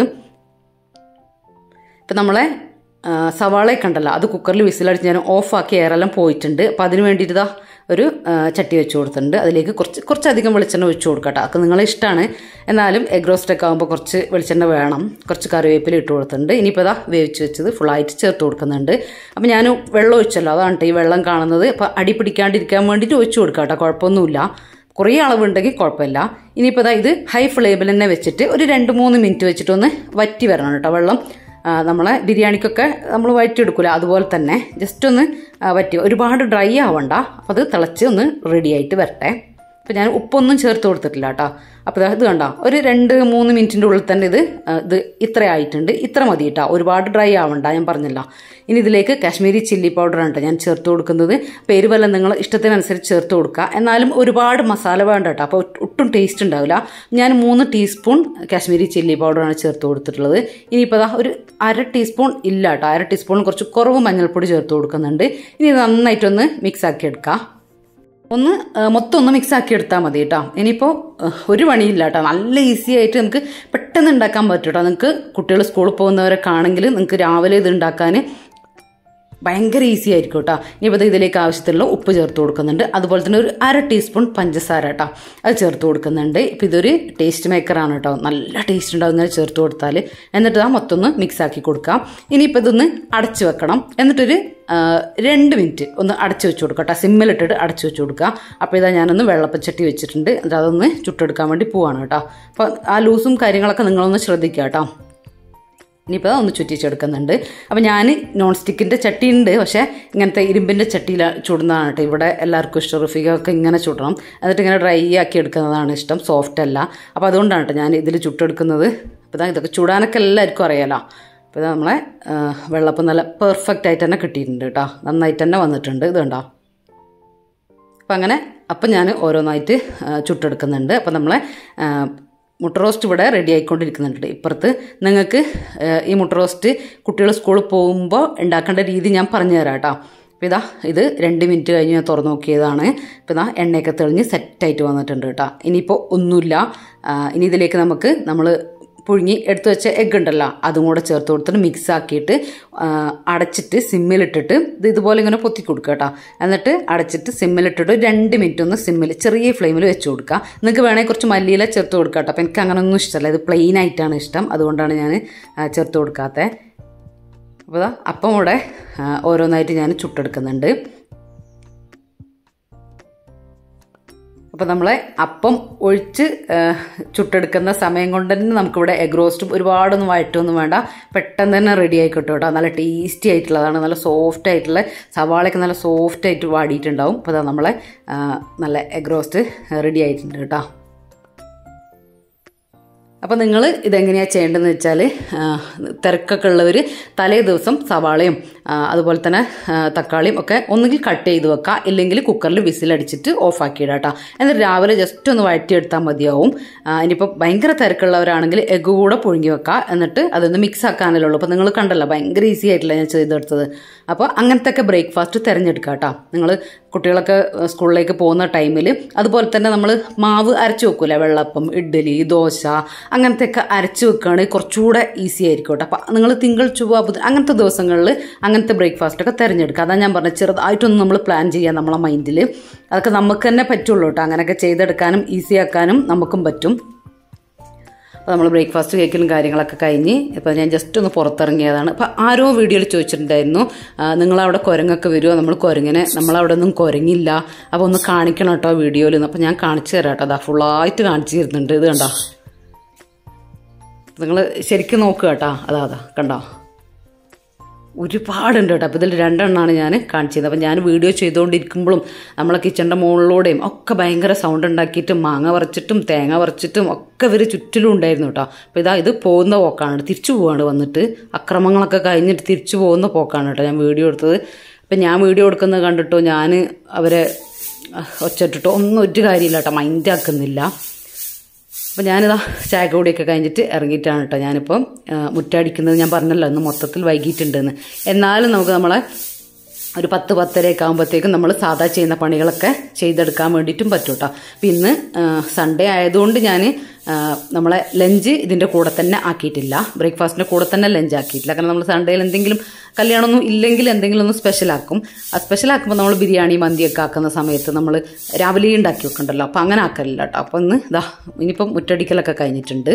ഇപ്പം നമ്മളെ ആ, സവാളയൊക്കെ ഉണ്ടല്ലോ അത് കുക്കറിൽ വിസിലടിച്ച് ഞാൻ ഓഫാക്കി എയറെല്ലാം പോയിട്ടുണ്ട് അപ്പോൾ അതിന് വേണ്ടിയിട്ട് ഇതാ ഒരു ആ, ചട്ടി വെച്ച് കൊടുത്തിട്ടുണ്ട് അതിലേക്ക് കുറച്ച് കുറച്ചധികം വെളിച്ചെണ്ണ ഒഴിച്ച് കൊടുക്കട്ടോ അതൊക്കെ നിങ്ങളെ ഇഷ്ടമാണ് എന്നാലും എഗ് റോസ്റ്റൊക്കെ ആകുമ്പോൾ കുറച്ച് വെളിച്ചെണ്ണ വേണം കുറച്ച് കറിവേപ്പില ഇട്ട് കൊടുത്തിട്ടുണ്ട് ഇനിയിപ്പോൾ ഇതാ വേവിച്ച് വെച്ചത് ഫുള്ളായിട്ട് ചേർത്ത് കൊടുക്കുന്നുണ്ട് അപ്പോൾ ഞാൻ വെള്ളം ഒഴിച്ചല്ലോ അതാണ് ട്ടോ ഈ വെള്ളം കാണുന്നത് അപ്പോൾ അടി പിടിക്കാണ്ടിരിക്കാൻ വേണ്ടിയിട്ട് ഒഴിച്ച് കൊടുക്കാം കേട്ടോ കുഴപ്പമൊന്നുമില്ല കുറേ അളവുണ്ടെങ്കിൽ കുഴപ്പമില്ല ഇനിയിപ്പോൾ ഇതാ ഇത് ഹൈ ഫ്ലെയിമിൽ തന്നെ വെച്ചിട്ട് ഒരു രണ്ട് മൂന്ന് മിനിറ്റ് വെച്ചിട്ടൊന്ന് വറ്റി വരണം കേട്ടോ വെള്ളം ആ, നമ്മളെ ബിരിയാണിക്കൊക്കെ നമ്മൾ വറ്റിയെടുക്കില്ല അതുപോലെ തന്നെ ജസ്റ്റ് ഒന്ന് ആ, വറ്റി ഒരുപാട് ഡ്രൈ ആവണ്ട അപ്പോൾ അത് തിളച്ച് ഒന്ന് റെഡി ആയിട്ട് വരട്ടെ അപ്പോൾ ഞാൻ ഉപ്പൊന്നും ചേർത്ത് കൊടുത്തിട്ടില്ല കേട്ടോ അപ്പോൾ ഇത് കണ്ടോ ഒരു രണ്ട് മൂന്ന് മിനിറ്റിൻ്റെ ഉള്ളിൽ തന്നെ ഇത് ആ, ഇത് ഇത്ര ആയിട്ടുണ്ട് ഇത്ര മതി കേട്ടോ ഒരുപാട് ഡ്രൈ ആവണ്ട ഞാൻ പറഞ്ഞില്ല ഇനി ഇതിലേക്ക് കാശ്മീരി ചില്ലി പൗഡറാണ് കേട്ടോ ഞാൻ ചേർത്ത് കൊടുക്കുന്നത് അപ്പോൾ എരിവെല്ലാം നിങ്ങൾ ഇഷ്ടത്തിനനുസരിച്ച് ചേർത്ത് കൊടുക്കുക എന്നാലും ഒരുപാട് മസാല വേണ്ട കേട്ടോ അപ്പോൾ ഒട്ടും ടേസ്റ്റ് ഉണ്ടാവില്ല ഞാൻ മൂന്ന് ടീസ്പൂൺ കാശ്മീരി ചില്ലി പൗഡറാണ് ചേർത്ത് കൊടുത്തിട്ടുള്ളത് ഇനിയിപ്പോൾ ദാ ഒരു അര ടീസ്പൂൺ ഇല്ല കേട്ടോ അര ടീസ്പൂൺ കുറച്ച് കുറവ് മഞ്ഞൾപ്പൊടി ചേർത്ത് കൊടുക്കുന്നുണ്ട് ഇനി ഇത് നന്നായിട്ടൊന്ന് മിക്സ് ആക്കി എടുക്കാം ഒന്ന് ആ, മൊത്തം ഒന്ന് മിക്സ് ആക്കി എടുത്താൽ മതി കേട്ടോ ഇനിയിപ്പോൾ ആ, ഒരു പണിയില്ല കേട്ടോ നല്ല ഈസി ആയിട്ട് നമുക്ക് പെട്ടെന്ന് ഉണ്ടാക്കാൻ പറ്റും കേട്ടോ നിങ്ങൾക്ക് കുട്ടികൾ സ്കൂളിൽ പോകുന്നവരൊക്കെ ആണെങ്കിൽ നിങ്ങൾക്ക് രാവിലെ ഇത് ഉണ്ടാക്കാൻ ഭയങ്കര ഈസി ആയിരിക്കും കേട്ടോ ഇനിയിപ്പോൾ ഇതിലേക്ക് ആവശ്യത്തിലുള്ള ഉപ്പ് ചേർത്ത് കൊടുക്കുന്നുണ്ട് അതുപോലെ തന്നെ ഒരു അര ടീസ്പൂൺ പഞ്ചസാര കേട്ടോ അത് ചേർത്ത് കൊടുക്കുന്നുണ്ട് ഇപ്പം ഇതൊരു ടേസ്റ്റ് മേക്കറാണ് കേട്ടോ നല്ല ടേസ്റ്റ് ഉണ്ടാവും ഇങ്ങനെ ചേർത്ത് കൊടുത്താൽ എന്നിട്ട് ആ മൊത്തം ഒന്ന് മിക്സ് ആക്കി കൊടുക്കാം ഇനിയിപ്പോൾ ഇതൊന്ന് അടച്ച് വെക്കണം എന്നിട്ടൊരു ആ, രണ്ട് മിനിറ്റ് ഒന്ന് അടച്ച് വെച്ച് കൊടുക്കുക കേട്ടോ സിമ്മിലിട്ടിട്ട് അടച്ച് വെച്ച് കൊടുക്കുക അപ്പോൾ ഇതാ ഞാനൊന്ന് വെള്ളപ്പച്ചട്ടി വെച്ചിട്ടുണ്ട് എന്നിട്ട് അതൊന്ന് ചുട്ടെടുക്കാൻ വേണ്ടി പോവാണ് കേട്ടോ അപ്പോൾ ആ ലൂസും കാര്യങ്ങളൊക്കെ നിങ്ങളൊന്ന് ശ്രദ്ധിക്കുക കേട്ടോ ഇനിയിപ്പോൾ ഒന്ന് ചുറ്റിച്ചെടുക്കുന്നുണ്ട് അപ്പോൾ ഞാൻ നോൺ സ്റ്റിക്കിൻ്റെ ചട്ടി ഉണ്ട് പക്ഷേ ഇങ്ങനത്തെ ഇരുമ്പിൻ്റെ ചട്ടിയിൽ ചുടുന്നതാണ് കേട്ടോ ഇവിടെ എല്ലാവർക്കും ഇഷ്ടം റുഫിക്കൊക്കെ ഇങ്ങനെ ചുടണം എന്നിട്ട് ഇങ്ങനെ ഡ്രൈ ആക്കി എടുക്കുന്നതാണ് ഇഷ്ടം സോഫ്റ്റ് അല്ല അപ്പോൾ അതുകൊണ്ടാണ് കേട്ടോ ഞാൻ ഇതിൽ ചുട്ടെടുക്കുന്നത് അപ്പോൾ ഇതാ ഇതൊക്കെ ചുടാനൊക്കെ എല്ലാവർക്കും അറിയാലോ അപ്പോൾ ഇത് നമ്മളെ ആ, വെള്ളപ്പം നല്ല പെർഫെക്റ്റ് ആയിട്ട് തന്നെ കിട്ടിയിട്ടുണ്ട് കേട്ടോ നന്നായിട്ട് തന്നെ വന്നിട്ടുണ്ട് ഇത് കണ്ടോ അപ്പം അങ്ങനെ അപ്പം ഞാൻ ഓരോന്നായിട്ട് ആ, ചുട്ടെടുക്കുന്നുണ്ട് അപ്പം നമ്മളെ ആ, മുട്ട റോസ്റ്റ് ഇവിടെ റെഡി ആയിക്കൊണ്ടിരിക്കുന്നുണ്ട് ഇപ്പുറത്ത് നിങ്ങൾക്ക് ആ, ഈ മുട്ട റോസ്റ്റ് കുട്ടികൾ സ്കൂളിൽ പോകുമ്പോൾ ഉണ്ടാക്കേണ്ട രീതി ഞാൻ പറഞ്ഞു തരാം കേട്ടോ അപ്പോൾ ഇതാ ഇത് രണ്ട് മിനിറ്റ് കഴിഞ്ഞ് ഞാൻ തുറന്നു നോക്കിയതാണ് ഇപ്പോൾ ഇതാ എണ്ണയൊക്കെ തെളിഞ്ഞ് സെറ്റായിട്ട് വന്നിട്ടുണ്ട് കേട്ടോ ഇനിയിപ്പോൾ ഒന്നുമില്ല ആ, ഇനി ഇതിലേക്ക് നമുക്ക് നമ്മൾ പുഴുങ്ങി എടുത്തു വെച്ച എഗ്ഗ് ഉണ്ടല്ലോ അതും കൂടെ ചേർത്ത് കൊടുത്തിട്ട് മിക്സ് ആക്കിയിട്ട് ആ, അടച്ചിട്ട് സിമ്മിലിട്ടിട്ട് ഇത് ഇതുപോലെ ഇങ്ങനെ പൊത്തി കൊടുക്കുക കേട്ടോ എന്നിട്ട് അടച്ചിട്ട് സിമ്മിലിട്ടിട്ട് ഒരു രണ്ട് മിനിറ്റ് ഒന്ന് സിമ്മിൽ ചെറിയ ഫ്ലെയിമിൽ വെച്ച് കൊടുക്കുക നിങ്ങൾക്ക് വേണമെങ്കിൽ കുറച്ച് മല്ലിയില ചേർത്ത് കൊടുക്കുക കേട്ടോ അപ്പം എനിക്ക് അങ്ങനെ ഒന്നും ഇഷ്ടമല്ല ഇത് പ്ലെയിൻ ആയിട്ടാണ് ഇഷ്ടം അതുകൊണ്ടാണ് ഞാൻ ആ, ചേർത്ത് കൊടുക്കാത്തത് അപ്പോൾ ദാ അപ്പം കൂടെ ആ, ഓരോന്നായിട്ട് ഞാൻ ചുട്ടെടുക്കുന്നുണ്ട് അപ്പോൾ നമ്മളെ അപ്പം ഒഴിച്ച് ആ, ചുട്ടെടുക്കുന്ന സമയം കൊണ്ട് തന്നെ നമുക്കിവിടെ എഗ് റോസ്റ്റും ഒരുപാടൊന്നും വഴറ്റൊന്നും വേണ്ട പെട്ടെന്ന് തന്നെ റെഡി ആയി കിട്ടും കേട്ടോ നല്ല ടേസ്റ്റി ആയിട്ടുള്ളതാണ് നല്ല സോഫ്റ്റ് ആയിട്ടുള്ള സവാളയൊക്കെ നല്ല സോഫ്റ്റ് ആയിട്ട് വാടിയിട്ടുണ്ടാവും അപ്പോൾ അതാ നമ്മളെ ആ, നല്ല എഗ് റോസ്റ്റ് റെഡി ആയിട്ടുണ്ട് കേട്ടോ അപ്പോൾ നിങ്ങൾ ഇതെങ്ങനെയാണ് ചെയ്യേണ്ടതെന്ന് വെച്ചാൽ തിരക്കൊക്കെ ഉള്ളവർ തലേ ദിവസം സവാളയും ആ, അതുപോലെ തന്നെ ആ, തക്കാളിയും ഒക്കെ ഒന്നുകിൽ കട്ട് ചെയ്ത് വെക്കുക ഇല്ലെങ്കിൽ കുക്കറിൽ വിസിലടിച്ചിട്ട് ഓഫാക്കി ഇടാം കേട്ടോ എന്നിട്ട് രാവിലെ ജസ്റ്റ് ഒന്ന് വഴറ്റിയെടുത്താൽ മതിയാവും ആ, ഇനിയിപ്പോൾ ഭയങ്കര തിരക്കുള്ളവരാണെങ്കിൽ എഗ്ഗ് കൂടെ പുഴുങ്ങി വെക്കുക എന്നിട്ട് അതൊന്ന് മിക്സ് ആക്കാനല്ലേ ഉള്ളൂ അപ്പോൾ നിങ്ങൾ കണ്ടല്ലോ ഭയങ്കര ഈസി ആയിട്ടില്ല ഞാൻ ചെയ്തെടുത്തത് അപ്പോൾ അങ്ങനത്തെ ഒക്കെ ബ്രേക്ക്ഫാസ്റ്റ് തിരഞ്ഞെടുക്കുക കേട്ടോ നിങ്ങൾ കുട്ടികളൊക്കെ ഏഹ്, സ്കൂളിലേക്ക് പോകുന്ന ടൈമിൽ അതുപോലെ തന്നെ നമ്മൾ മാവ് അരച്ച് വെക്കൂലേ വെള്ളപ്പം ഇഡ്ഡലി ദോശ അങ്ങനത്തെ ഒക്കെ അരച്ച് വെക്കുകയാണെങ്കിൽ കുറച്ചുകൂടെ ഈസി ആയിരിക്കും കേട്ടോ അപ്പം നിങ്ങൾ തിങ്കൾ ചൊവ്വ ബുധൻ അങ്ങനത്തെ ദിവസങ്ങളിൽ അങ്ങനത്തെ ബ്രേക്ക്ഫാസ്റ്റ് ഒക്കെ തിരഞ്ഞെടുക്കുക അതാണ് ഞാൻ പറഞ്ഞത് ചെറുതായിട്ടൊന്നും നമ്മൾ പ്ലാൻ ചെയ്യാം നമ്മളെ മൈൻഡിൽ അതൊക്കെ നമുക്ക് തന്നെ പറ്റുള്ളൂ കേട്ടോ അങ്ങനെയൊക്കെ ചെയ്തെടുക്കാനും ഈസി ആക്കാനും നമുക്കും പറ്റും അപ്പോൾ നമ്മൾ ബ്രേക്ക്ഫാസ്റ്റ് കേക്കിലും കാര്യങ്ങളൊക്കെ കഴിഞ്ഞ് ഇപ്പോൾ ഞാൻ ജസ്റ്റ് ഒന്ന് പുറത്തിറങ്ങിയതാണ് അപ്പോൾ ആരോ വീഡിയോയിൽ ചോദിച്ചിട്ടുണ്ടായിരുന്നു ആ, നിങ്ങളവിടെ കുരങ്ങൊക്കെ വരുമോ നമ്മൾ കുരങ്ങിനെ നമ്മളവിടെ ഒന്നും കുരങ്ങില്ല അപ്പോൾ ഒന്ന് കാണിക്കണം കേട്ടോ വീഡിയോയിൽ അപ്പോൾ ഞാൻ കാണിച്ചു തരാം കേട്ടോ അതാ ഫുള്ളായിട്ട് കാണിച്ചു തരുന്നുണ്ട് ഇത് കണ്ടോ നിങ്ങൾ ശരിക്കും നോക്കുക കേട്ടോ അതാ അതാ കണ്ടോ ഒരുപാടുണ്ട് കേട്ടോ അപ്പോൾ ഇതിൽ രണ്ടെണ്ണമാണ് ഞാൻ കാണിച്ചത് അപ്പോൾ ഞാൻ വീഡിയോ ചെയ്തുകൊണ്ടിരിക്കുമ്പോഴും നമ്മളെ കിച്ചണിൻ്റെ മുകളിലൂടെയും ഒക്കെ ഭയങ്കര സൗണ്ട് ഉണ്ടാക്കിയിട്ടും മാങ്ങ പറിച്ചിട്ടും തേങ്ങ പറിച്ചിട്ടും ഒക്കെ ഇവർ ചുറ്റിലും ഉണ്ടായിരുന്നു കേട്ടോ അപ്പോൾ ഇതാ ഇത് പോകുന്ന പോക്കാണ് തിരിച്ചു പോവാണ് വന്നിട്ട് അക്രമങ്ങളൊക്കെ കഴിഞ്ഞിട്ട് തിരിച്ചു പോകുന്ന പോക്കാണ് കേട്ടോ ഞാൻ വീഡിയോ എടുത്തത് അപ്പം ഞാൻ വീഡിയോ എടുക്കുന്നത് കണ്ടിട്ടോ ഞാൻ അവരെ ഒച്ചിട്ടിട്ടോ ഒന്നും ഒരു കാര്യമില്ല കേട്ടോ മൈൻഡ് ആക്കുന്നില്ല അപ്പോൾ ഞാനിതാ ചായ കൂടിയൊക്കെ കഴിഞ്ഞിട്ട് ഇറങ്ങിയിട്ടാണ് കേട്ടോ ഞാനിപ്പം ആ, മുറ്റടിക്കുന്നത് ഞാൻ പറഞ്ഞല്ലോ ഇന്ന് മൊത്തത്തിൽ വൈകിട്ടുണ്ടെന്ന് എന്നാലും നമുക്ക് നമ്മളെ ഒരു പത്ത് പത്തരയൊക്കെ ആകുമ്പോഴത്തേക്കും നമ്മൾ സാധാ ചെയ്യുന്ന പണികളൊക്കെ ചെയ്തെടുക്കാൻ വേണ്ടിയിട്ടും പറ്റും കേട്ടോ അപ്പം ഇന്ന് സൺഡേ ആയതുകൊണ്ട് ഞാൻ നമ്മളെ ലഞ്ച് ഇതിൻ്റെ കൂടെ തന്നെ ആക്കിയിട്ടില്ല ബ്രേക്ക്ഫാസ്റ്റിൻ്റെ കൂടെ തന്നെ ലഞ്ച് ആക്കിയിട്ടില്ല കാരണം നമ്മൾ സൺഡേയിൽ എന്തെങ്കിലും കല്യാണമൊന്നും ഇല്ലെങ്കിൽ എന്തെങ്കിലും ഒന്ന് സ്പെഷ്യലാക്കും ആ സ്പെഷ്യലാക്കുമ്പോൾ നമ്മൾ ബിരിയാണി മന്തിയൊക്കെ ആക്കുന്ന സമയത്ത് നമ്മൾ രാവിലെ ഉണ്ടാക്കി വെക്കണ്ടല്ലോ അപ്പോൾ അങ്ങനെ ആക്കലില്ല കേട്ടോ അപ്പോൾ ഇന്ന് ഇതാ ഇനിയിപ്പം മുറ്റടിക്കലൊക്കെ കഴിഞ്ഞിട്ടുണ്ട്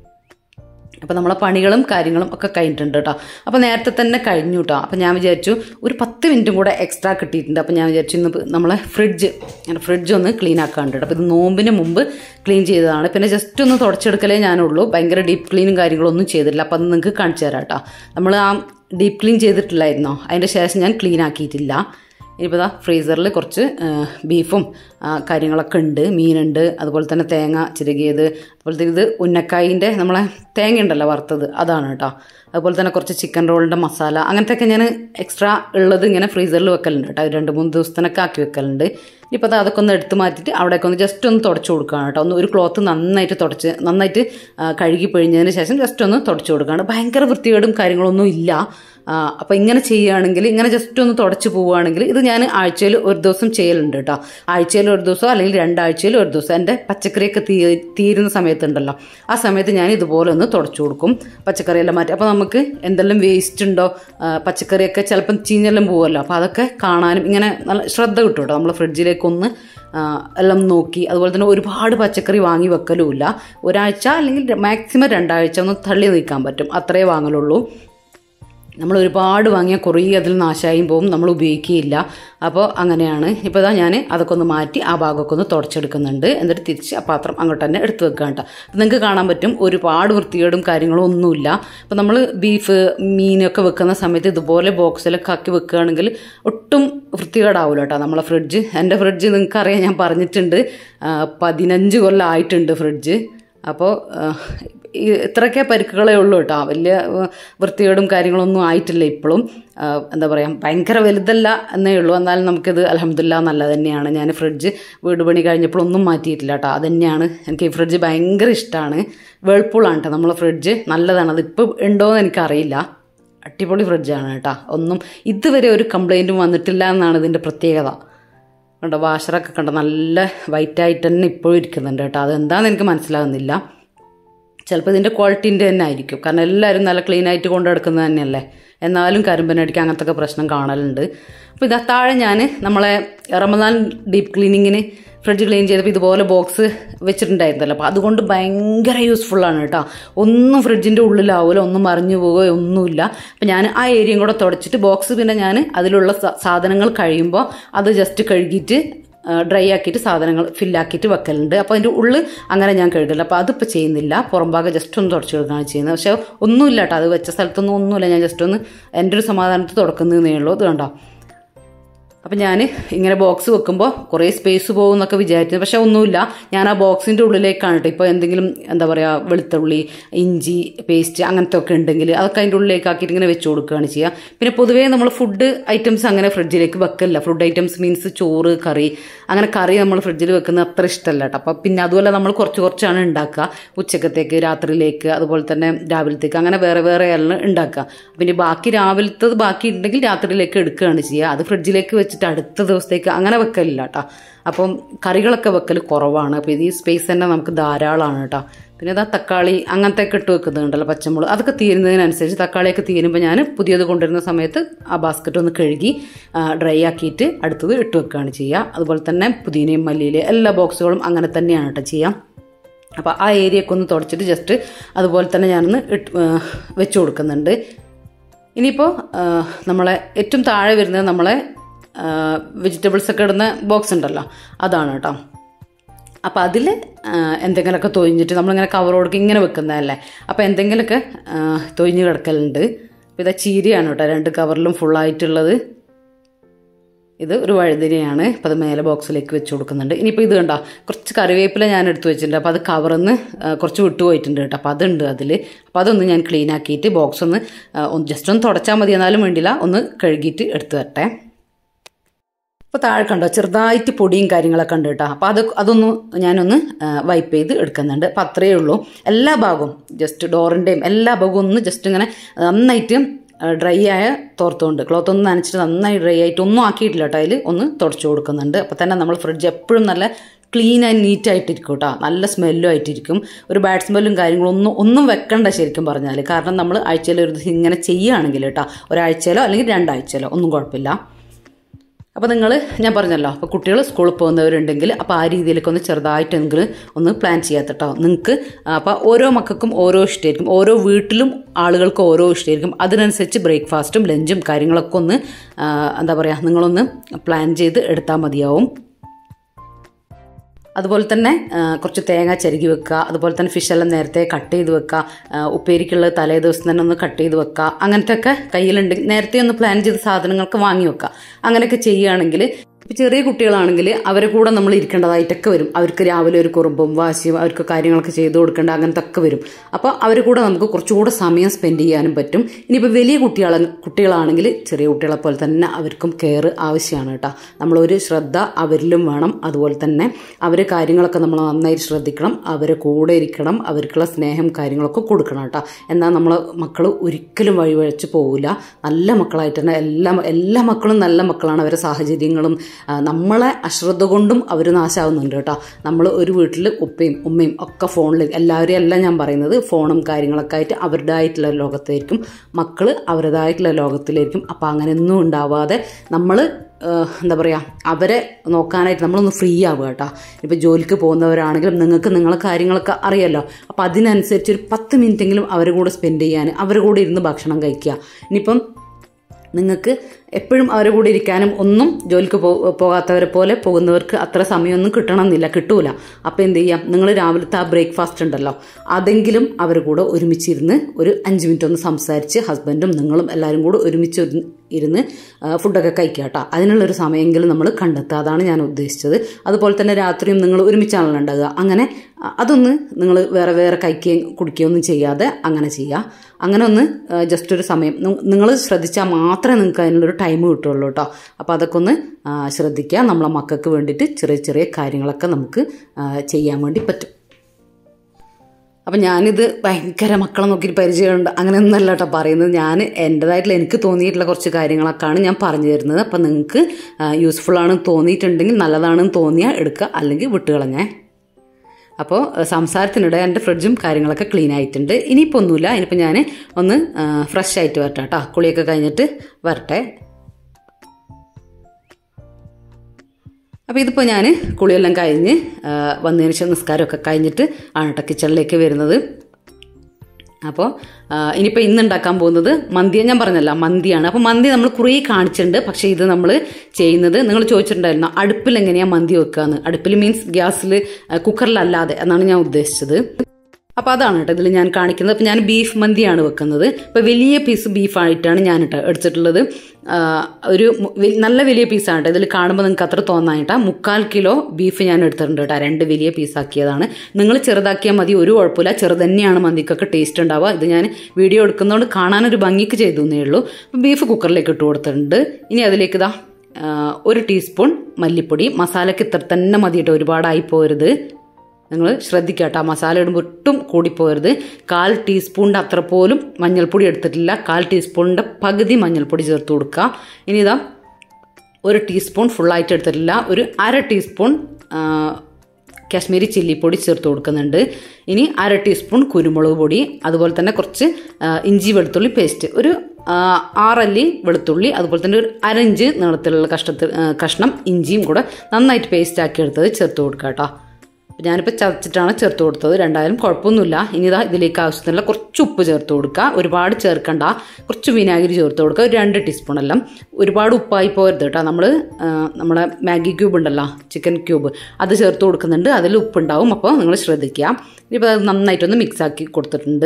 അപ്പോൾ നമ്മളെ പണികളും കാര്യങ്ങളും ഒക്കെ കഴിഞ്ഞിട്ടുണ്ട് കേട്ടോ അപ്പോൾ നേരത്തെ തന്നെ കഴിഞ്ഞു കേട്ടോ അപ്പോൾ ഞാൻ വിചാരിച്ചു ഒരു പത്ത് മിനിറ്റും കൂടെ എക്സ്ട്രാ കിട്ടിയിട്ടുണ്ട് അപ്പോൾ ഞാൻ വിചാരിച്ചു ഇന്ന് ഇപ്പം നമ്മളെ ഫ്രിഡ്ജ് ഫ്രിഡ്ജ് ഒന്ന് ക്ലീൻ ആക്കാണ്ട് കേട്ടോ അപ്പോൾ ഇത് നോമ്പിന് മുമ്പ് ക്ലീൻ ചെയ്തതാണ് പിന്നെ ജസ്റ്റ് ഒന്ന് തുടച്ചെടുക്കലേ ഞാനുള്ളൂ ഭയങ്കര ഡീപ്പ് ക്ലീനും കാര്യങ്ങളൊന്നും ചെയ്തിട്ടില്ല അപ്പോൾ അത് നിങ്ങൾക്ക് കാണിച്ചു തരാം കേട്ടോ നമ്മൾ ആ ഡീപ്പ് ക്ലീൻ ചെയ്തിട്ടില്ലായിരുന്നോ അതിൻ്റെ ശേഷം ഞാൻ ക്ലീൻ ആക്കിയിട്ടില്ല ഇനിയിപ്പോൾ ഇതാ ഫ്രീസറിൽ കുറച്ച് ആ, ബീഫും ആ, കാര്യങ്ങളൊക്കെ ഉണ്ട് മീനുണ്ട് അതുപോലെ തന്നെ തേങ്ങ ചിരകിയത് അതുപോലെ തന്നെ ഇത് ഉന്നക്കായിൻ്റെ നമ്മളെ തേങ്ങ ഉണ്ടല്ലോ വറുത്തത് അതാണ് കേട്ടോ അതുപോലെ തന്നെ കുറച്ച് ചിക്കൻ റോളിൻ്റെ മസാല അങ്ങനത്തെയൊക്കെ ഞാൻ എക്സ്ട്രാ ഉള്ളത് ഇങ്ങനെ ഫ്രീസറിൽ വെക്കലുണ്ട് കേട്ടോ ഒരു രണ്ട് മൂന്ന് ദിവസത്തിനൊക്കെ ആക്കി വെക്കലുണ്ട് ഇപ്പോൾ അത് അതൊക്കെ ഒന്ന് എടുത്ത് മാറ്റിയിട്ട് അവിടെയൊക്കെ ഒന്ന് ജസ്റ്റ് ഒന്ന് തുടച്ചു കൊടുക്കുകയാണ് കേട്ടോ ഒന്ന് ഒരു ക്ലോത്ത് നന്നായിട്ട് തുടച്ച് നന്നായിട്ട് ആ, കഴുകി പിഴിഞ്ഞതിന് ശേഷം ജസ്റ്റ് ഒന്ന് തുടച്ചു കൊടുക്കുകയാണ് ഭയങ്കര വൃത്തികേടും കാര്യങ്ങളൊന്നും ഇല്ല അപ്പോൾ ഇങ്ങനെ ചെയ്യുകയാണെങ്കിൽ ഇങ്ങനെ ജസ്റ്റ് ഒന്ന് തുടച്ച് പോവുകയാണെങ്കിൽ ഇത് ഞാൻ ആഴ്ചയിൽ ഒരു ദിവസം ചെയ്യലുണ്ട് കേട്ടോ ആഴ്ചയിൽ ഒരു ദിവസം അല്ലെങ്കിൽ രണ്ടാഴ്ചയിൽ ഒരു ദിവസം എൻ്റെ പച്ചക്കറിയൊക്കെ തീ തീരുന്ന സമയത്തുണ്ടല്ലോ ആ സമയത്ത് ഞാൻ ഇതുപോലെ ഒന്ന് തുടച്ചു കൊടുക്കും പച്ചക്കറിയെല്ലാം മാറ്റി അപ്പോൾ നമുക്ക് എന്തെല്ലാം വേസ്റ്റ് ഉണ്ടോ ആ, പച്ചക്കറിയൊക്കെ ചിലപ്പം ചീഞ്ഞെല്ലാം പോവുമല്ലോ അപ്പോൾ അതൊക്കെ കാണാനും ഇങ്ങനെ നല്ല ശ്രദ്ധ കിട്ടും കേട്ടോ നമ്മൾ ഫ്രിഡ്ജിലേക്കൊന്ന് ആ, എല്ലാം നോക്കി അതുപോലെ തന്നെ ഒരുപാട് പച്ചക്കറി വാങ്ങി വെക്കലുമില്ല ഒരാഴ്ച അല്ലെങ്കിൽ മാക്സിമം രണ്ടാഴ്ച ഒന്ന് തള്ളി നീക്കാൻ പറ്റും അത്രേ വാങ്ങലുള്ളൂ നമ്മൾ ഒരുപാട് വാങ്ങിയ കുറേ അതിൽ നാശമായും പോകും നമ്മൾ ഉപയോഗിക്കുകയില്ല അപ്പോൾ അങ്ങനെയാണ് ഇപ്പോൾ ഇതാ ഞാൻ അതൊക്കെ ഒന്ന് മാറ്റി ആ ഭാഗമൊക്കെ ഒന്ന് തുടച്ചെടുക്കുന്നുണ്ട് എന്നിട്ട് തിരിച്ച് ആ പാത്രം അങ്ങോട്ട് തന്നെ എടുത്ത് വെക്കുക കേട്ടോ അപ്പോൾ നിങ്ങൾക്ക് കാണാൻ പറ്റും ഒരുപാട് വൃത്തികേടും കാര്യങ്ങളും ഒന്നുമില്ല അപ്പോൾ നമ്മൾ ബീഫ് മീനൊക്കെ വെക്കുന്ന സമയത്ത് ഇതുപോലെ ബോക്സിലൊക്കെ ആക്കി വെക്കുകയാണെങ്കിൽ ഒട്ടും വൃത്തികേടാവില്ല കേട്ടോ നമ്മളെ ഫ്രിഡ്ജ് എൻ്റെ ഫ്രിഡ്ജ് നിങ്ങൾക്കറിയാം ഞാൻ പറഞ്ഞിട്ടുണ്ട് ആ, പതിനഞ്ച് കൊല്ലം ആയിട്ടുണ്ട് ഫ്രിഡ്ജ് അപ്പോൾ ഈ ഇത്രയൊക്കെ പരിക്കുകളേ ഉള്ളൂ കേട്ടോ വലിയ ആ, വൃത്തികേടും കാര്യങ്ങളൊന്നും ആയിട്ടില്ല ഇപ്പോഴും ആ, എന്താ പറയുക ഭയങ്കര വലുതല്ല എന്നേ ഉള്ളൂ എന്നാലും നമുക്കിത് അലഹമില്ല നല്ല തന്നെയാണ് ഞാൻ ഫ്രിഡ്ജ് വീട് പണി കഴിഞ്ഞപ്പോഴൊന്നും മാറ്റിയിട്ടില്ല കേട്ടോ അത് തന്നെയാണ് എനിക്ക് ഈ ഫ്രിഡ്ജ് ഭയങ്കര ഇഷ്ടമാണ് വേൾപൂളാണ് കേട്ടോ നമ്മളെ ഫ്രിഡ്ജ് നല്ലതാണ് അതിപ്പോൾ ഉണ്ടോ എന്ന് എനിക്കറിയില്ല അടിപൊളി ഫ്രിഡ്ജാണ് കേട്ടോ ഒന്നും ഇതുവരെ ഒരു കംപ്ലൈൻറ്റും വന്നിട്ടില്ല എന്നാണ് ഇതിൻ്റെ പ്രത്യേകത കണ്ടോ വാഷറൊക്കെ കണ്ടോ നല്ല വൈറ്റായിട്ട് തന്നെ ഇപ്പോഴും ഇരിക്കുന്നുണ്ട് കേട്ടോ അതെന്താണെന്ന് എനിക്ക് മനസ്സിലാകുന്നില്ല ചിലപ്പോൾ ഇതിൻ്റെ ക്വാളിറ്റീൻ്റെ തന്നെ ആയിരിക്കും കാരണം എല്ലാവരും നല്ല ക്ലീൻ ആയിട്ട് കൊണ്ട് നടക്കുന്നത് തന്നെയല്ലേ എന്നാലും കരിമ്പനടിക്ക് അങ്ങനത്തെ ഒക്കെ പ്രശ്നം കാണലുണ്ട് അപ്പോൾ ഇതാ താഴെ ഞാൻ നമ്മളെ റമദാൻ ഡീപ്പ് ക്ലീനിങ്ങിന് ഫ്രിഡ്ജ് ക്ലീൻ ചെയ്തപ്പോൾ ഇതുപോലെ ബോക്സ് വെച്ചിട്ടുണ്ടായിരുന്നല്ലോ അപ്പോൾ അതുകൊണ്ട് ഭയങ്കര യൂസ്ഫുള്ളാണ് കേട്ടോ ഒന്നും ഫ്രിഡ്ജിൻ്റെ ഉള്ളിലാവില്ല ഒന്നും മറിഞ്ഞു പോവുകയോ ഒന്നുമില്ല അപ്പം ഞാൻ ആ ഏരിയയും കൂടെ തുടച്ചിട്ട് ബോക്സ് പിന്നെ ഞാൻ അതിലുള്ള സ- സാധനങ്ങൾ കഴിയുമ്പോൾ അത് ജസ്റ്റ് കഴുകിയിട്ട് ഡ്രൈ ആക്കിയിട്ട് സാധനങ്ങൾ ഫില്ലാക്കിയിട്ട് വെക്കലുണ്ട് അപ്പോൾ അതിൻ്റെ ഉള്ളിൽ അങ്ങനെ ഞാൻ കഴുകില്ല അപ്പോൾ അതിപ്പോൾ ചെയ്യുന്നില്ല പുറം ഭാഗം ജസ്റ്റ് ഒന്ന് തുടച്ച് കൊടുക്കുകയാണ് ചെയ്യുന്നത് പക്ഷേ ഒന്നുമില്ല കേട്ടോ അത് വെച്ച സ്ഥലത്തൊന്നും ഒന്നുമില്ല ഞാൻ ജസ്റ്റ് ഒന്ന് എൻ്റെ ഒരു സമാധാനത്തിൽ തുടക്കുന്നതേ ഉള്ളൂ ഇത് കണ്ടോ അപ്പം ഞാൻ ഇങ്ങനെ ബോക്സ് വെക്കുമ്പോൾ കുറേ സ്പേസ് പോകും എന്നൊക്കെ വിചാരിച്ചത് പക്ഷെ ഒന്നുമില്ല ഞാൻ ആ ബോക്സിൻ്റെ ഉള്ളിലേക്കാണ് കേട്ടോ ഇപ്പോൾ എന്തെങ്കിലും എന്താ പറയുക വെളുത്തുള്ളി ഇഞ്ചി പേസ്റ്റ് അങ്ങനത്തെ ഒക്കെ ഉണ്ടെങ്കിൽ അതൊക്കെ അതിൻ്റെ ഉള്ളിലേക്ക് ആക്കിയിട്ട് ഇങ്ങനെ വെച്ച് കൊടുക്കുകയാണ് ചെയ്യുക പിന്നെ പൊതുവേ നമ്മൾ ഫുഡ് ഐറ്റംസ് അങ്ങനെ ഫ്രിഡ്ജിലേക്ക് വെക്കില്ല ഫുഡ് ഐറ്റംസ് മീൻസ് ചോറ് കറി അങ്ങനെ കറി നമ്മൾ ഫ്രിഡ്ജിൽ വെക്കുന്നത് അത്ര ഇഷ്ടമല്ല കേട്ടോ അപ്പം പിന്നെ അതുപോലെ നമ്മൾ കുറച്ച് കുറച്ചാണ് ഉണ്ടാക്കുക ഉച്ചക്കത്തേക്ക് രാത്രിയിലേക്ക് അതുപോലെ തന്നെ രാവിലത്തേക്ക് അങ്ങനെ വേറെ വേറെ എല്ലാം ഉണ്ടാക്കുക പിന്നെ ബാക്കി രാവിലത്തത് ബാക്കി ഉണ്ടെങ്കിൽ രാത്രിയിലേക്ക് എടുക്കുകയാണ് ചെയ്യുക അത് ഫ്രിഡ്ജിലേക്ക് വെച്ചിട്ട് അടുത്ത ദിവസത്തേക്ക് അങ്ങനെ വെക്കലില്ല കേട്ടോ അപ്പം കറികളൊക്കെ വെക്കൽ കുറവാണ് അപ്പോൾ ഇത് ഈ സ്പേസ് തന്നെ നമുക്ക് ധാരാളമാണ് കേട്ടോ പിന്നെ ഇതാ തക്കാളി അങ്ങനത്തെ ഒക്കെ ഇട്ട് വെക്കുന്നുണ്ടല്ലോ പച്ചമുളക് അതൊക്കെ തീരുന്നതിനനുസരിച്ച് തക്കാളിയൊക്കെ തീരുമ്പോൾ ഞാൻ പുതിയത് കൊണ്ടുവരുന്ന സമയത്ത് ആ ബാസ്ക്കറ്റ് ഒന്ന് കഴുകി ഡ്രൈ ആക്കിയിട്ട് അടുത്തത് ഇട്ട് വെക്കുകയാണ് ചെയ്യുക അതുപോലെ തന്നെ പുതിനയും മല്ലിയിലെ എല്ലാ ബോക്സുകളും അങ്ങനെ തന്നെയാണ് കേട്ടോ ചെയ്യുക അപ്പോൾ ആ ഏരിയയൊക്കെ ഒന്ന് തുടച്ചിട്ട് ജസ്റ്റ് അതുപോലെ തന്നെ ഞാനൊന്ന് ഇട്ട് വെച്ച് കൊടുക്കുന്നുണ്ട് ഇനിയിപ്പോൾ നമ്മളെ ഏറ്റവും താഴെ വരുന്നത് നമ്മളെ വെജിറ്റബിൾസ് ഒക്കെ ഇടുന്ന ബോക്സ് ഉണ്ടല്ലോ അതാണ് കേട്ടോ അപ്പോൾ അതിൽ എന്തെങ്കിലുമൊക്കെ തൊഴിഞ്ഞിട്ട് നമ്മളിങ്ങനെ കവറോടൊക്കെ ഇങ്ങനെ വെക്കുന്നതല്ലേ അപ്പോൾ എന്തെങ്കിലുമൊക്കെ ആ, തൊഴിഞ്ഞ് കിടക്കലുണ്ട് അപ്പോൾ ഇതാ ചീരയാണ് കേട്ടോ രണ്ട് കവറിലും ഫുള്ളായിട്ടുള്ളത് ഇത് ഒരു വഴുതിനെയാണ് അപ്പോൾ അത് മേലെ ബോക്സിലേക്ക് വെച്ച് കൊടുക്കുന്നുണ്ട് ഇനിയിപ്പോൾ ഇത് കണ്ടോ കുറച്ച് കറിവേപ്പില ഞാൻ എടുത്ത് വെച്ചിട്ടുണ്ട് അപ്പോൾ അത് കവറിന്ന് കുറച്ച് വിട്ടു പോയിട്ടുണ്ട് കേട്ടോ അപ്പോൾ അതുണ്ട് അതിൽ അപ്പോൾ അതൊന്ന് ഞാൻ ക്ലീൻ ആക്കിയിട്ട് ബോക്സ് ഒന്ന് ആ, ഒന്ന് ജസ്റ്റ് ഒന്ന് തുടച്ചാൽ മതി എന്നാലും വേണ്ടില്ല ഒന്ന് കഴുകിയിട്ട് എടുത്ത് തരട്ടെ അപ്പോൾ താഴെ കണ്ടോ ചെറുതായിട്ട് പൊടിയും കാര്യങ്ങളൊക്കെ ഉണ്ട് കേട്ടോ അപ്പോൾ അത് അതൊന്ന് ഞാനൊന്ന് വൈപ്പ് ചെയ്ത് എടുക്കുന്നുണ്ട് അപ്പോൾ അത്രയേ ഉള്ളൂ എല്ലാ ഭാഗവും ജസ്റ്റ് ഡോറിൻ്റെയും എല്ലാ ഭാഗവും ഒന്ന് ജസ്റ്റ് ഇങ്ങനെ നന്നായിട്ട് ഡ്രൈ ആയ തോർത്തുകൊണ്ട് ക്ലോത്ത് ഒന്ന് നനച്ചിട്ട് നന്നായി ഡ്രൈ ആയിട്ട് ഒന്നും ആക്കിയിട്ടില്ല കേട്ടോ അതിൽ ഒന്ന് തുടച്ചു കൊടുക്കുന്നുണ്ട് അപ്പോൾ തന്നെ നമ്മൾ ഫ്രിഡ്ജ് എപ്പോഴും നല്ല ക്ലീൻ ആൻഡ് നീറ്റ് ആയിട്ടിരിക്കും കേട്ടോ നല്ല സ്മെല്ലും ആയിട്ടിരിക്കും ഒരു ബാഡ് സ്മെല്ലും കാര്യങ്ങളും ഒന്നും ഒന്നും വെക്കണ്ട ശരിക്കും പറഞ്ഞാൽ കാരണം നമ്മൾ ആഴ്ചയിൽ ഒരു ദിവസം ഇങ്ങനെ ചെയ്യുകയാണെങ്കിൽ കേട്ടോ ഒരാഴ്ചയിലോ അല്ലെങ്കിൽ രണ്ടാഴ്ചയിലോ ഒന്നും കുഴപ്പമില്ല അപ്പോൾ നിങ്ങൾ ഞാൻ പറഞ്ഞല്ലോ അപ്പോൾ കുട്ടികൾ സ്കൂളിൽ പോകുന്നവരുണ്ടെങ്കിൽ അപ്പോൾ ആ രീതിയിലേക്ക് ഒന്ന് ചെറുതായിട്ടെങ്കിലും ഒന്ന് പ്ലാൻ ചെയ്യാത്ത കേട്ടോ നിങ്ങൾക്ക് അപ്പോൾ ഓരോ മക്കൾക്കും ഓരോ ഇഷ്ടമായിരിക്കും ഓരോ വീട്ടിലും ആളുകൾക്ക് ഓരോ ഇഷ്ടമായിരിക്കും അതിനനുസരിച്ച് ബ്രേക്ക്ഫാസ്റ്റും ലഞ്ചും കാര്യങ്ങളൊക്കെ ഒന്ന് ആ, എന്താ പറയുക നിങ്ങളൊന്ന് പ്ലാൻ ചെയ്ത് എടുത്താൽ മതിയാവും അതുപോലെ തന്നെ ആ, കുറച്ച് തേങ്ങ ചരുകി വെക്കുക അതുപോലെ തന്നെ ഫിഷെല്ലാം നേരത്തെ കട്ട് ചെയ്ത് വെക്കുക ആ, ഉപ്പേരിക്കുള്ളത് തലേ ദിവസം തന്നെ ഒന്ന് കട്ട് ചെയ്ത് വെക്കുക അങ്ങനത്തെ ഒക്കെ കയ്യിലുണ്ടെങ്കിൽ നേരത്തെ ഒന്ന് പ്ലാൻ ചെയ്ത സാധനങ്ങൾക്ക് വാങ്ങി വെക്കുക അങ്ങനെയൊക്കെ ചെയ്യുകയാണെങ്കിൽ ഇപ്പം ചെറിയ കുട്ടികളാണെങ്കിൽ അവരെ കൂടെ നമ്മൾ ഇരിക്കേണ്ടതായിട്ടൊക്കെ വരും അവർക്ക് രാവിലെ ഒരു കുറുമ്പും വാശിയും അവർക്ക് കാര്യങ്ങളൊക്കെ ചെയ്തു കൊടുക്കേണ്ട അങ്ങനത്തെ ഒക്കെ വരും അപ്പോൾ അവരെ കൂടെ നമുക്ക് കുറച്ചുകൂടെ സമയം സ്പെൻഡ് ചെയ്യാനും പറ്റും ഇനിയിപ്പോൾ വലിയ കുട്ടികളെ കുട്ടികളാണെങ്കിൽ ചെറിയ കുട്ടികളെ പോലെ തന്നെ അവർക്കും കെയർ ആവശ്യമാണ് കേട്ടോ നമ്മളൊരു ശ്രദ്ധ അവരിലും വേണം അതുപോലെ തന്നെ അവർ കാര്യങ്ങളൊക്കെ നമ്മൾ നന്നായിട്ട് ശ്രദ്ധിക്കണം അവരെ കൂടെ ഇരിക്കണം അവർക്കുള്ള സ്നേഹം കാര്യങ്ങളൊക്കെ കൊടുക്കണം കേട്ടോ എന്നാൽ നമ്മൾ മക്കൾ ഒരിക്കലും വഴിവഴിച്ച് പോവില്ല നല്ല മക്കളായിട്ട് തന്നെ എല്ലാ എല്ലാ മക്കളും നല്ല മക്കളാണ് അവരുടെ സാഹചര്യങ്ങളും ആ, നമ്മളെ അശ്രദ്ധ കൊണ്ടും അവർ നാശാവുന്നുണ്ട് കേട്ടോ നമ്മൾ ഒരു വീട്ടിൽ ഉപ്പയും ഉമ്മയും ഒക്കെ ഫോണിൽ എല്ലാവരെയും അല്ല ഞാൻ പറയുന്നത് ഫോണും കാര്യങ്ങളൊക്കെ ആയിട്ട് അവരുടേതായിട്ടുള്ള ലോകത്തായിരിക്കും മക്കൾ അവരുടേതായിട്ടുള്ള ലോകത്തിലായിരിക്കും അപ്പോൾ അങ്ങനെയൊന്നും ഉണ്ടാവാതെ നമ്മൾ എന്താ പറയുക അവരെ നോക്കാനായിട്ട് നമ്മളൊന്ന് ഫ്രീ ആവുക കേട്ടോ ഇപ്പോൾ ജോലിക്ക് പോകുന്നവരാണെങ്കിലും നിങ്ങൾക്ക് നിങ്ങളെ കാര്യങ്ങളൊക്കെ അറിയാലോ അപ്പോൾ അതിനനുസരിച്ച് ഒരു പത്ത് മിനിറ്റെങ്കിലും അവരുടെ കൂടെ സ്പെൻഡ് ചെയ്യാൻ അവരുടെ കൂടെ ഇരുന്ന് ഭക്ഷണം കഴിക്കുക ഇനിയിപ്പം നിങ്ങൾക്ക് എപ്പോഴും അവരുടെ കൂടെ ഇരിക്കാനും ഒന്നും ജോലിക്ക് പോ പോകാത്തവരെ പോലെ പോകുന്നവർക്ക് അത്ര സമയമൊന്നും കിട്ടണമെന്നില്ല കിട്ടൂല അപ്പോൾ എന്ത് ചെയ്യാം നിങ്ങൾ രാവിലത്തെ ആ ബ്രേക്ക്ഫാസ്റ്റ് ഉണ്ടല്ലോ അതെങ്കിലും അവരുടെ കൂടെ ഒരുമിച്ചിരുന്ന് ഒരു അഞ്ച് മിനിറ്റ് ഒന്ന് സംസാരിച്ച് ഹസ്ബൻഡും നിങ്ങളും എല്ലാവരും കൂടെ ഒരുമിച്ച് ഇരുന്ന് ഇരുന്ന് ആ, ഫുഡൊക്കെ കഴിക്കുക കേട്ടോ അതിനുള്ളൊരു സമയമെങ്കിലും നമ്മൾ കണ്ടെത്തുക അതാണ് ഞാൻ ഉദ്ദേശിച്ചത് അതുപോലെ തന്നെ രാത്രിയും നിങ്ങൾ ഒരുമിച്ചാണല്ലോ ഉണ്ടാകുക അങ്ങനെ അ- അതൊന്ന് നിങ്ങൾ വേറെ വേറെ കഴിക്കുകയും കുടിക്കുകയും ഒന്നും ചെയ്യാതെ അങ്ങനെ ചെയ്യുക അങ്ങനെ ഒന്ന് ജസ്റ്റ് ഒരു സമയം നിങ്ങൾ ശ്രദ്ധിച്ചാൽ മാത്രമേ നിങ്ങൾക്ക് അതിനുള്ളൊരു ടൈം കിട്ടുള്ളൂ കേട്ടോ അപ്പോൾ അതൊക്കെ ഒന്ന് ആ, ശ്രദ്ധിക്കുക നമ്മളെ മക്കൾക്ക് വേണ്ടിയിട്ട് ചെറിയ ചെറിയ കാര്യങ്ങളൊക്കെ നമുക്ക് ആ, ചെയ്യാൻ വേണ്ടി പറ്റും അപ്പം ഞാനിത് ഭയങ്കര മക്കളെ നോക്കിയിട്ട് പരിചയമുണ്ട് അങ്ങനെയൊന്നല്ല കേട്ടോ പറയുന്നത് ഞാൻ എൻ്റെതായിട്ടുള്ള എനിക്ക് തോന്നിയിട്ടുള്ള കുറച്ച് കാര്യങ്ങളൊക്കെയാണ് ഞാൻ പറഞ്ഞു തരുന്നത് അപ്പം നിങ്ങൾക്ക് യൂസ്ഫുൾ ആണെന്ന് തോന്നിയിട്ടുണ്ടെങ്കിൽ നല്ലതാണെന്ന് തോന്നിയാൽ എടുക്കുക അല്ലെങ്കിൽ വിട്ടുകളഞ്ഞേ അപ്പോൾ സംസാരത്തിനിടെ എൻ്റെ ഫ്രിഡ്ജും കാര്യങ്ങളൊക്കെ ക്ലീൻ ആയിട്ടുണ്ട് ഇനിയിപ്പോൾ ഒന്നുമില്ല ഇനിയിപ്പോൾ ഞാൻ ഒന്ന് ഫ്രഷ് ആയിട്ട് വരട്ടെ കേട്ടോ കുളിയൊക്കെ കഴിഞ്ഞിട്ട് വരട്ടെ അപ്പോൾ ഇതിപ്പോൾ ഞാൻ കുളിയെല്ലാം കഴിഞ്ഞ് ആ, വന്നതിന് ശേഷം നിസ്കാരമൊക്കെ കഴിഞ്ഞിട്ട് ആണ് കേട്ടോ കിച്ചണിലേക്ക് വരുന്നത് അപ്പോൾ ഇനിയിപ്പോൾ ഇന്ന് ഉണ്ടാക്കാൻ പോകുന്നത് മന്തി ഞാൻ പറഞ്ഞല്ല മന്തിയാണ് അപ്പോൾ മന്തി നമ്മൾ കുറേ കാണിച്ചിട്ടുണ്ട് പക്ഷേ ഇത് നമ്മൾ ചെയ്യുന്നത് നിങ്ങൾ ചോദിച്ചിട്ടുണ്ടായിരുന്നു അടുപ്പിൽ എങ്ങനെയാണ് മന്തി വെക്കുകയെന്ന് അടുപ്പിൽ മീൻസ് ഗ്യാസിൽ കുക്കറിലല്ലാതെ എന്നാണ് ഞാൻ ഉദ്ദേശിച്ചത് അപ്പോൾ അതാണ് കേട്ടോ ഇതിൽ ഞാൻ കാണിക്കുന്നത് അപ്പോൾ ഞാൻ ബീഫ് മന്തിയാണ് വെക്കുന്നത് ഇപ്പോൾ വലിയ പീസ് ബീഫായിട്ടാണ് ഞാൻ കേട്ടോ എടുത്തിട്ടുള്ളത് ആ, ഒരു മു- വെ- നല്ല വലിയ പീസാണ് കേട്ടോ ഇതിൽ കാണുമ്പോൾ നിങ്ങൾക്ക് അത്ര തോന്നായിട്ടാ മുക്കാൽ കിലോ ബീഫ് ഞാൻ എടുത്തിട്ടുണ്ട് കേട്ടോ രണ്ട് വലിയ പീസാക്കിയതാണ് നിങ്ങൾ ചെറുതാക്കിയാൽ മതി ഒരു കുഴപ്പമില്ല ചെറുത് തന്നെയാണ് മന്തിക്കൊക്കെ ടേസ്റ്റ് ഉണ്ടാവുക ഇത് ഞാൻ വീഡിയോ എടുക്കുന്നതുകൊണ്ട് കാണാനൊരു ഭംഗിക്ക് ചെയ്തു എന്നേ ഉള്ളൂ അപ്പോൾ ബീഫ് കുക്കറിലേക്ക് ഇട്ട് കൊടുത്തിട്ടുണ്ട് ഇനി അതിലേക്ക് ഇതാ ആ, ഒരു ടീസ്പൂൺ മല്ലിപ്പൊടി മസാലയ്ക്ക് ഇത്ര തന്നെ മതി കേട്ടോ ഒരുപാടായി പോരുത് നിങ്ങൾ ശ്രദ്ധിക്കുക കേട്ടോ മസാല ഇടുമ്പോൾ ഒട്ടും കൂടിപ്പോകരുത് കാൽ ടീസ്പൂണിൻ്റെ അത്ര പോലും മഞ്ഞൾപ്പൊടി എടുത്തിട്ടില്ല കാൽ ടീസ്പൂണിൻ്റെ പകുതി മഞ്ഞൾപ്പൊടി ചേർത്ത് കൊടുക്കുക ഇനി ഇതാ ഒരു ടീസ്പൂൺ ഫുള്ളായിട്ട് എടുത്തിട്ടില്ല ഒരു അര ടീസ്പൂൺ ആ, കാശ്മീരി ചില്ലിപ്പൊടി ചേർത്ത് കൊടുക്കുന്നുണ്ട് ഇനി അര ടീസ്പൂൺ കുരുമുളക് പൊടി അതുപോലെ തന്നെ കുറച്ച് ആ, ഇഞ്ചി വെളുത്തുള്ളി പേസ്റ്റ് ഒരു ആ, ആറല്ലി വെളുത്തുള്ളി അതുപോലെ തന്നെ ഒരു അര ഇഞ്ച് നീളത്തിലുള്ള കഷ്ണത്തിൽ ആ, കഷ്ണം ഇഞ്ചിയും കൂടെ നന്നായിട്ട് പേസ്റ്റ് ആക്കി എടുത്തത് ചേർത്ത് കൊടുക്കുക കേട്ടോ അപ്പോൾ ഞാനിപ്പോൾ ചതച്ചിട്ടാണ് ചേർത്ത് കൊടുത്തത് രണ്ടായാലും കുഴപ്പമൊന്നുമില്ല ഇനി ഇതാ ഇതിലേക്ക് ആവശ്യത്തിനുള്ള കുറച്ച് ഉപ്പ് ചേർത്ത് കൊടുക്കുക ഒരുപാട് ചേർക്കണ്ട കുറച്ച് വിനാഗിരി ചേർത്ത് കൊടുക്കുക ഒരു രണ്ട് ടീസ്പൂൺ എല്ലാം ഒരുപാട് ഉപ്പായി പോകരുത് കേട്ടോ നമ്മൾ നമ്മുടെ മാഗി ക്യൂബ് ഉണ്ടല്ലോ ചിക്കൻ ക്യൂബ് അത് ചേർത്ത് കൊടുക്കുന്നുണ്ട് അതിൽ ഉപ്പുണ്ടാവും അപ്പോൾ നിങ്ങൾ ശ്രദ്ധിക്കുക ഇനിയിപ്പോൾ അത് നന്നായിട്ടൊന്ന് മിക്സ് ആക്കി കൊടുത്തിട്ടുണ്ട്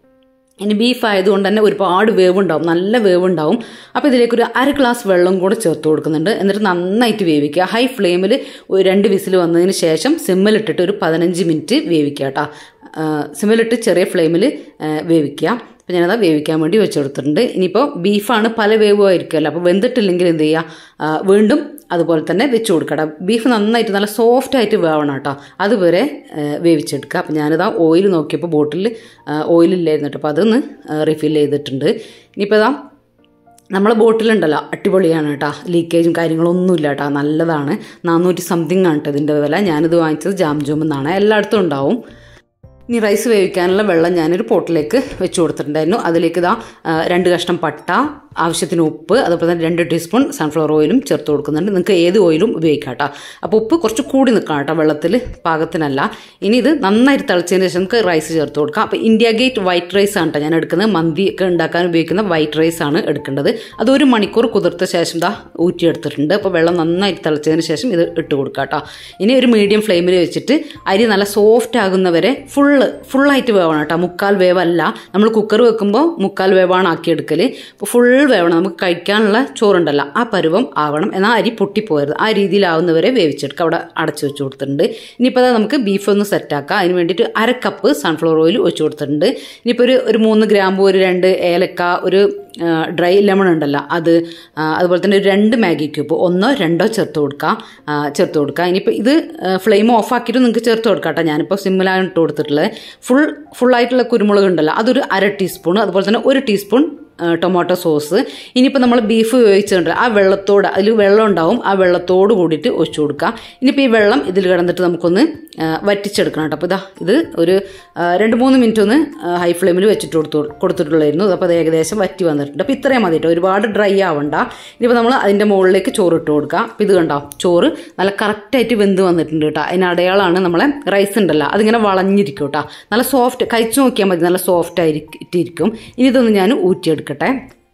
ഇനി ബീഫ് ആയതുകൊണ്ട് തന്നെ ഒരുപാട് വേവ് ഉണ്ടാവും നല്ല വേവ് ഉണ്ടാവും അപ്പോൾ ഇതിലേക്ക് ഒരു അര ഗ്ലാസ് വെള്ളം കൂടെ ചേർത്ത് കൊടുക്കുന്നുണ്ട് എന്നിട്ട് നന്നായിട്ട് വേവിക്കുക ഹൈ ഫ്ലെയിമിൽ ഒരു രണ്ട് വിസിൽ വന്നതിന് ശേഷം സിമ്മിലിട്ടിട്ട് ഒരു പതിനഞ്ച് മിനിറ്റ് വേവിക്കുക കേട്ടോ സിമ്മിലിട്ട് ചെറിയ ഫ്ലെയിമിൽ വേവിക്കുക അപ്പോൾ ഞാനത് വേവിക്കാൻ വേണ്ടി വെച്ചെടുത്തിട്ടുണ്ട് ഇനിയിപ്പോൾ ബീഫാണ് പല വേവും ആയിരിക്കുമല്ലോ അപ്പോൾ വെന്തിട്ടില്ലെങ്കിൽ എന്ത് ചെയ്യുക ആ, വീണ്ടും അതുപോലെ തന്നെ വെച്ച് കൊടുക്കണം ബീഫ് നന്നായിട്ട് നല്ല സോഫ്റ്റ് ആയിട്ട് വേവണം കേട്ടോ അതുവരെ ആ, വേവിച്ചെടുക്കുക അപ്പോൾ ഞാനിതാ ഓയിൽ നോക്കിയപ്പോൾ ബോട്ടിൽ ഓയിലില്ലായിരുന്നു കേട്ടോ അപ്പോൾ അതൊന്ന് റിഫിൽ ചെയ്തിട്ടുണ്ട് ഇനിയിപ്പോൾ ഇതാ നമ്മളെ ബോട്ടിലുണ്ടല്ലോ അടിപൊളിയാണ് കേട്ടോ ലീക്കേജും കാര്യങ്ങളൊന്നുമില്ല കേട്ടോ നല്ലതാണ് നാനൂറ്റി സംതിങ് ആണ് കേട്ടോ ഇതിൻ്റെ വില ഞാനിത് വാങ്ങിച്ചത് ജാം ജോം എന്നാണ് എല്ലായിടത്തും ഉണ്ടാവും ഇനി റൈസ് വേവിക്കാനുള്ള വെള്ളം ഞാനൊരു പോട്ടിലേക്ക് വെച്ച് കൊടുത്തിട്ടുണ്ടായിരുന്നു അതിലേക്ക് ഇതാ ആ, രണ്ട് കഷ്ണം പട്ട ആവശ്യത്തിന് ഉപ്പ് അതുപോലെ തന്നെ രണ്ട് ടീസ്പൂൺ സൺഫ്ലവർ ഓയിലും ചേർത്ത് കൊടുക്കുന്നുണ്ട് നിങ്ങൾക്ക് ഏത് ഓയിലും ഉപയോഗിക്കാം കേട്ടോ അപ്പോൾ ഉപ്പ് കുറച്ച് കൂടി നിൽക്കണം കേട്ടോ വെള്ളത്തിൽ പാകത്തിനല്ല ഇനി ഇത് നന്നായിട്ട് തിളച്ചതിന് ശേഷം നമുക്ക് റൈസ് ചേർത്ത് കൊടുക്കാം അപ്പോൾ ഇന്ത്യ ഗേറ്റ് വൈറ്റ് റൈസ് ആണ് കേട്ടോ ഞാൻ എടുക്കുന്നത് മന്തി ഒക്കെ ഉണ്ടാക്കാൻ ഉപയോഗിക്കുന്ന വൈറ്റ് റൈസ് ആണ് എടുക്കേണ്ടത് അത് ഒരു മണിക്കൂർ കുതിർത്ത ശേഷം ദാ ഊറ്റിയെടുത്തിട്ടുണ്ട് അപ്പോൾ വെള്ളം നന്നായിട്ട് തിളച്ചതിന് ശേഷം ഇത് ഇട്ട് കൊടുക്കുക കേട്ടോ ഇനി ഒരു മീഡിയം ഫ്ലെയിമിൽ വെച്ചിട്ട് അരി നല്ല സോഫ്റ്റ് ആകുന്നവരെ ഫുള്ള് ഫുള്ളായിട്ട് വേവണം കേട്ടോ മുക്കാൽ വേവല്ല നമ്മൾ കുക്കർ വെക്കുമ്പോൾ മുക്കാൽ വേവാണ് ആക്കിയെടുക്കൽ അപ്പോൾ ഫുൾ വേവണം നമുക്ക് കഴിക്കാനുള്ള ചോറുണ്ടല്ലോ ആ പരുവം ആവണം എന്നാൽ അരി പൊട്ടിപ്പോകരുത് ആ രീതിയിലാവുന്നവരെ വേവിച്ചെടുക്കുക അവിടെ അടച്ചു വെച്ച് കൊടുത്തിട്ടുണ്ട് ഇനിയിപ്പോൾ അത് നമുക്ക് ബീഫ് ഒന്ന് സെറ്റാക്കാം അതിന് വേണ്ടിയിട്ട് അര കപ്പ് സൺഫ്ലവർ ഓയിൽ ഒഴിച്ച് കൊടുത്തിട്ടുണ്ട് ഇനിയിപ്പോൾ ഒരു ഒരു മൂന്ന് ഗ്രാമ്പു ഒരു രണ്ട് ഏലക്ക ഒരു ആ, ഡ്രൈ ലെമൺ ഉണ്ടല്ലോ അത് ആ, അതുപോലെ തന്നെ ഒരു രണ്ട് മാഗി ക്യൂബ് ഒന്നോ രണ്ടോ ചേർത്ത് കൊടുക്കുക ആ, ചേർത്ത് കൊടുക്കുക ഇനിയിപ്പോൾ ഇത് ഫ്ലെയിം ഓഫ് ആക്കിയിട്ട് നിങ്ങൾക്ക് ചേർത്ത് കൊടുക്കാം കേട്ടോ ഞാനിപ്പോൾ സിമ്മിലാണ് ഇട്ട് കൊടുത്തിട്ടുള്ളത് ഫുൾ ഫുള്ളായിട്ടുള്ള കുരുമുളക് ഉണ്ടല്ലോ അതൊരു അര ടീസ്പൂൺ അതുപോലെ തന്നെ ഒരു ടീസ്പൂൺ ആ, ടൊമാറ്റോ സോസ് ഇനിയിപ്പോൾ നമ്മൾ ബീഫ് വേവിച്ചിട്ടുണ്ട് ആ വെള്ളത്തോട് അതിൽ വെള്ളം ഉണ്ടാവും ആ വെള്ളത്തോട് കൂടിയിട്ട് ഒഴിച്ചു കൊടുക്കുക ഇനിയിപ്പോൾ ഈ വെള്ളം ഇതിൽ കിടന്നിട്ട് നമുക്കൊന്ന് ആ, വറ്റിച്ചെടുക്കണം കേട്ടോ അപ്പോൾ ഇതാ ഇത് ഒരു ആ, രണ്ട് മൂന്ന് മിനിറ്റ് ഒന്ന് ഹൈ ഫ്ലെയിമിൽ വെച്ചിട്ട് കൊടുത്തു കൊടുത്തിട്ടുള്ളായിരുന്നു അപ്പോൾ അത് ഏകദേശം വറ്റി വന്നിട്ടുണ്ട് അപ്പോൾ ഇത്രയും മതി കേട്ടോ ഒരുപാട് ഡ്രൈ ആവണ്ട ഇനിയിപ്പോൾ നമ്മൾ അതിൻ്റെ മുകളിലേക്ക് ചോറ് ഇട്ട് കൊടുക്കുക അപ്പോൾ ഇത് കണ്ടോ ചോറ് നല്ല കറക്റ്റായിട്ട് വെന്ത് വന്നിട്ടുണ്ട് കേട്ടോ അതിന് അടയാളമാണ് നമ്മളെ റൈസ് ഉണ്ടല്ലോ അതിങ്ങനെ വളഞ്ഞിരിക്കും കേട്ടോ നല്ല സോഫ്റ്റ് കഴിച്ചു നോക്കിയാൽ മതി നല്ല സോഫ്റ്റ് ആയിരിക്കും ഇനി ഇതൊന്ന് ഞാൻ ഊറ്റിയെടുക്കട്ടെ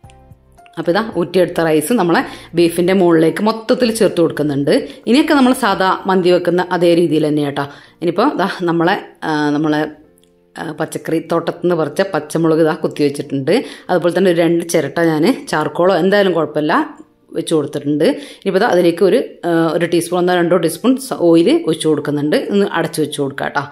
അപ്പോൾ ഇതാ ഊറ്റിയെടുത്ത റൈസ് നമ്മളെ ബീഫിൻ്റെ മുകളിലേക്ക് മൊത്തത്തിൽ ചേർത്ത് കൊടുക്കുന്നുണ്ട് ഇനിയൊക്കെ നമ്മൾ സാധാ മന്തി വെക്കുന്ന അതേ രീതിയിൽ തന്നെ കേട്ടോ ഇനിയിപ്പോൾ ഇതാ നമ്മളെ ആ, നമ്മളെ ആ, പച്ചക്കറി തോട്ടത്തിൽ നിന്ന് പറിച്ച പച്ചമുളക് ഇതാ കുത്തി വെച്ചിട്ടുണ്ട് അതുപോലെ തന്നെ ഒരു രണ്ട് ചിരട്ട ഞാൻ ചാർക്കോളോ എന്തായാലും കുഴപ്പമില്ല വെച്ച് കൊടുത്തിട്ടുണ്ട് ഇനിയിപ്പോൾ ദാ അതിലേക്ക് ഒരു ആ, ഒരു ടീസ്പൂൺ ഒന്നോ രണ്ടോ ടീസ്പൂൺ ഓയിൽ ഒഴിച്ച് കൊടുക്കുന്നുണ്ട് ഒന്ന് അടച്ച് വെച്ച് കൊടുക്കാം കേട്ടോ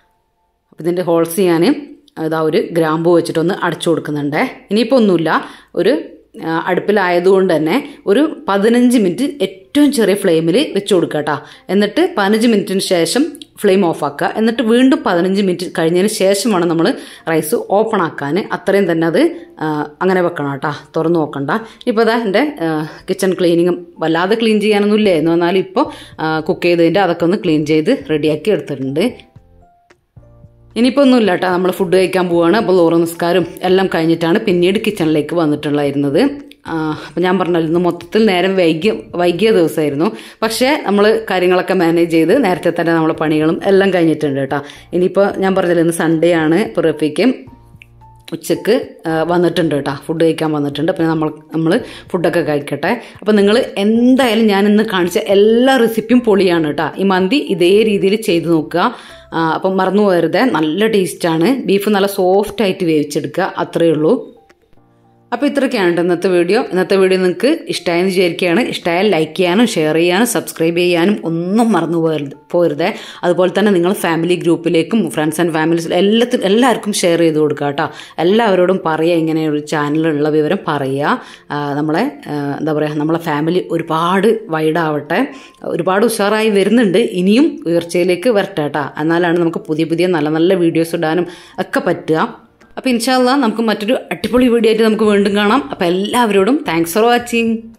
അപ്പോൾ ഇതിൻ്റെ ഹോൾസ് ഞാൻ ഇതാ ഒരു ഗ്രാമ്പു വെച്ചിട്ടൊന്ന് അടച്ചു കൊടുക്കുന്നുണ്ട് ഇനിയിപ്പോൾ ഒന്നുമില്ല ഒരു ആ, അടുപ്പിലായതുകൊണ്ട് തന്നെ ഒരു പതിനഞ്ച് മിനിറ്റ് ഏറ്റവും ചെറിയ ഫ്ലെയിമിൽ വെച്ച് കൊടുക്കുക കേട്ടോ എന്നിട്ട് പതിനഞ്ച് മിനിറ്റിന് ശേഷം ഫ്ലെയിം ഓഫ് ആക്കുക എന്നിട്ട് വീണ്ടും പതിനഞ്ച് മിനിറ്റ് കഴിഞ്ഞതിന് ശേഷമാണ് നമ്മൾ റൈസ് ഓപ്പൺ ആക്കാൻ അത്രയും തന്നെ അത് ആ, അങ്ങനെ വെക്കണം കേട്ടോ തുറന്ന് നോക്കണ്ട ഇപ്പോൾ അതാ എൻ്റെ കിച്ചൺ ക്ലീനിങ്ങും വല്ലാതെ ക്ലീൻ ചെയ്യാനൊന്നും ഇല്ലായിരുന്നു എന്നാലും ഇപ്പോൾ കുക്ക് ചെയ്തതിൻ്റെ അതൊക്കെ ഒന്ന് ക്ലീൻ ചെയ്ത് റെഡിയാക്കി എടുത്തിട്ടുണ്ട് ഇനിയിപ്പോൾ ഒന്നുമില്ല കേട്ടോ നമ്മൾ ഫുഡ് കഴിക്കാൻ പോവുകയാണ് അപ്പോൾ ലോറ നിസ്കാരം എല്ലാം കഴിഞ്ഞിട്ടാണ് പിന്നീട് കിച്ചണിലേക്ക് വന്നിട്ടുണ്ടായിരുന്നത് അപ്പം ഞാൻ പറഞ്ഞല്ലോ ഇന്ന് മൊത്തത്തിൽ നേരം വൈകിയ വൈകിയ ദിവസമായിരുന്നു പക്ഷേ നമ്മൾ കാര്യങ്ങളൊക്കെ മാനേജ് ചെയ്ത് നേരത്തെ തന്നെ നമ്മളെ പണികളും എല്ലാം കഴിഞ്ഞിട്ടുണ്ട് കേട്ടോ ഇനിയിപ്പോൾ ഞാൻ പറഞ്ഞല്ലോ ഇന്ന് സൺഡേ ആണ് ഇപ്പോൾ റഫീക്കും ഉച്ചക്ക് ആ, വന്നിട്ടുണ്ട് കേട്ടോ ഫുഡ് കഴിക്കാൻ വന്നിട്ടുണ്ട് പിന്നെ നമ്മൾ നമ്മൾ ഫുഡൊക്കെ കഴിക്കട്ടെ അപ്പോൾ നിങ്ങൾ എന്തായാലും ഞാൻ ഇന്ന് കാണിച്ച എല്ലാ റെസിപ്പിയും പൊളിയാണ് കേട്ടോ ഈ മന്തി ഇതേ രീതിയിൽ ചെയ്ത് നോക്കുക ആ, അപ്പം മറന്നു പോകരുത് നല്ല ടേസ്റ്റാണ് ബീഫ് നല്ല സോഫ്റ്റ് ആയിട്ട് വേവിച്ചെടുക്കുക അത്രയേ ഉള്ളൂ അപ്പോൾ ഇത്രയൊക്കെയാണ് കേട്ടോ ഇന്നത്തെ വീഡിയോ ഇന്നത്തെ വീഡിയോ നിങ്ങൾക്ക് ഇഷ്ടമായെന്ന് വിചാരിക്കുകയാണ് ഇഷ്ടമായാൽ ലൈക്ക് ചെയ്യാനും ഷെയർ ചെയ്യാനും സബ്സ്ക്രൈബ് ചെയ്യാനും ഒന്നും മറന്നു പോകരുത് പോരുതേ അതുപോലെ തന്നെ നിങ്ങൾ ഫാമിലി ഗ്രൂപ്പിലേക്കും ഫ്രണ്ട്സ് ആൻഡ് ഫാമിലീസ് എല്ലാത്തിനും എല്ലാവർക്കും ഷെയർ ചെയ്ത് കൊടുക്കുക കേട്ടോ എല്ലാവരോടും പറയുക ഇങ്ങനെ ഒരു ചാനലുള്ള വിവരം പറയുക ആ, നമ്മളെ ആ, എന്താ പറയുക നമ്മളെ ഫാമിലി ഒരുപാട് വൈഡാവട്ടെ ഒരുപാട് ഉഷാറായി വരുന്നുണ്ട് ഇനിയും ഉയർച്ചയിലേക്ക് വരട്ടെ കേട്ടോ എന്നാലാണ് നമുക്ക് പുതിയ പുതിയ നല്ല നല്ല വീഡിയോസ് ഇടാനും ഒക്കെ പറ്റുക അപ്പോൾ ഇൻഷാല്ല നമുക്ക് മറ്റൊരു അടിപൊളി വീഡിയോ ആയിട്ട് നമുക്ക് വീണ്ടും കാണാം അപ്പോൾ എല്ലാവരോടും താങ്ക്സ് ഫോർ വാച്ചിങ്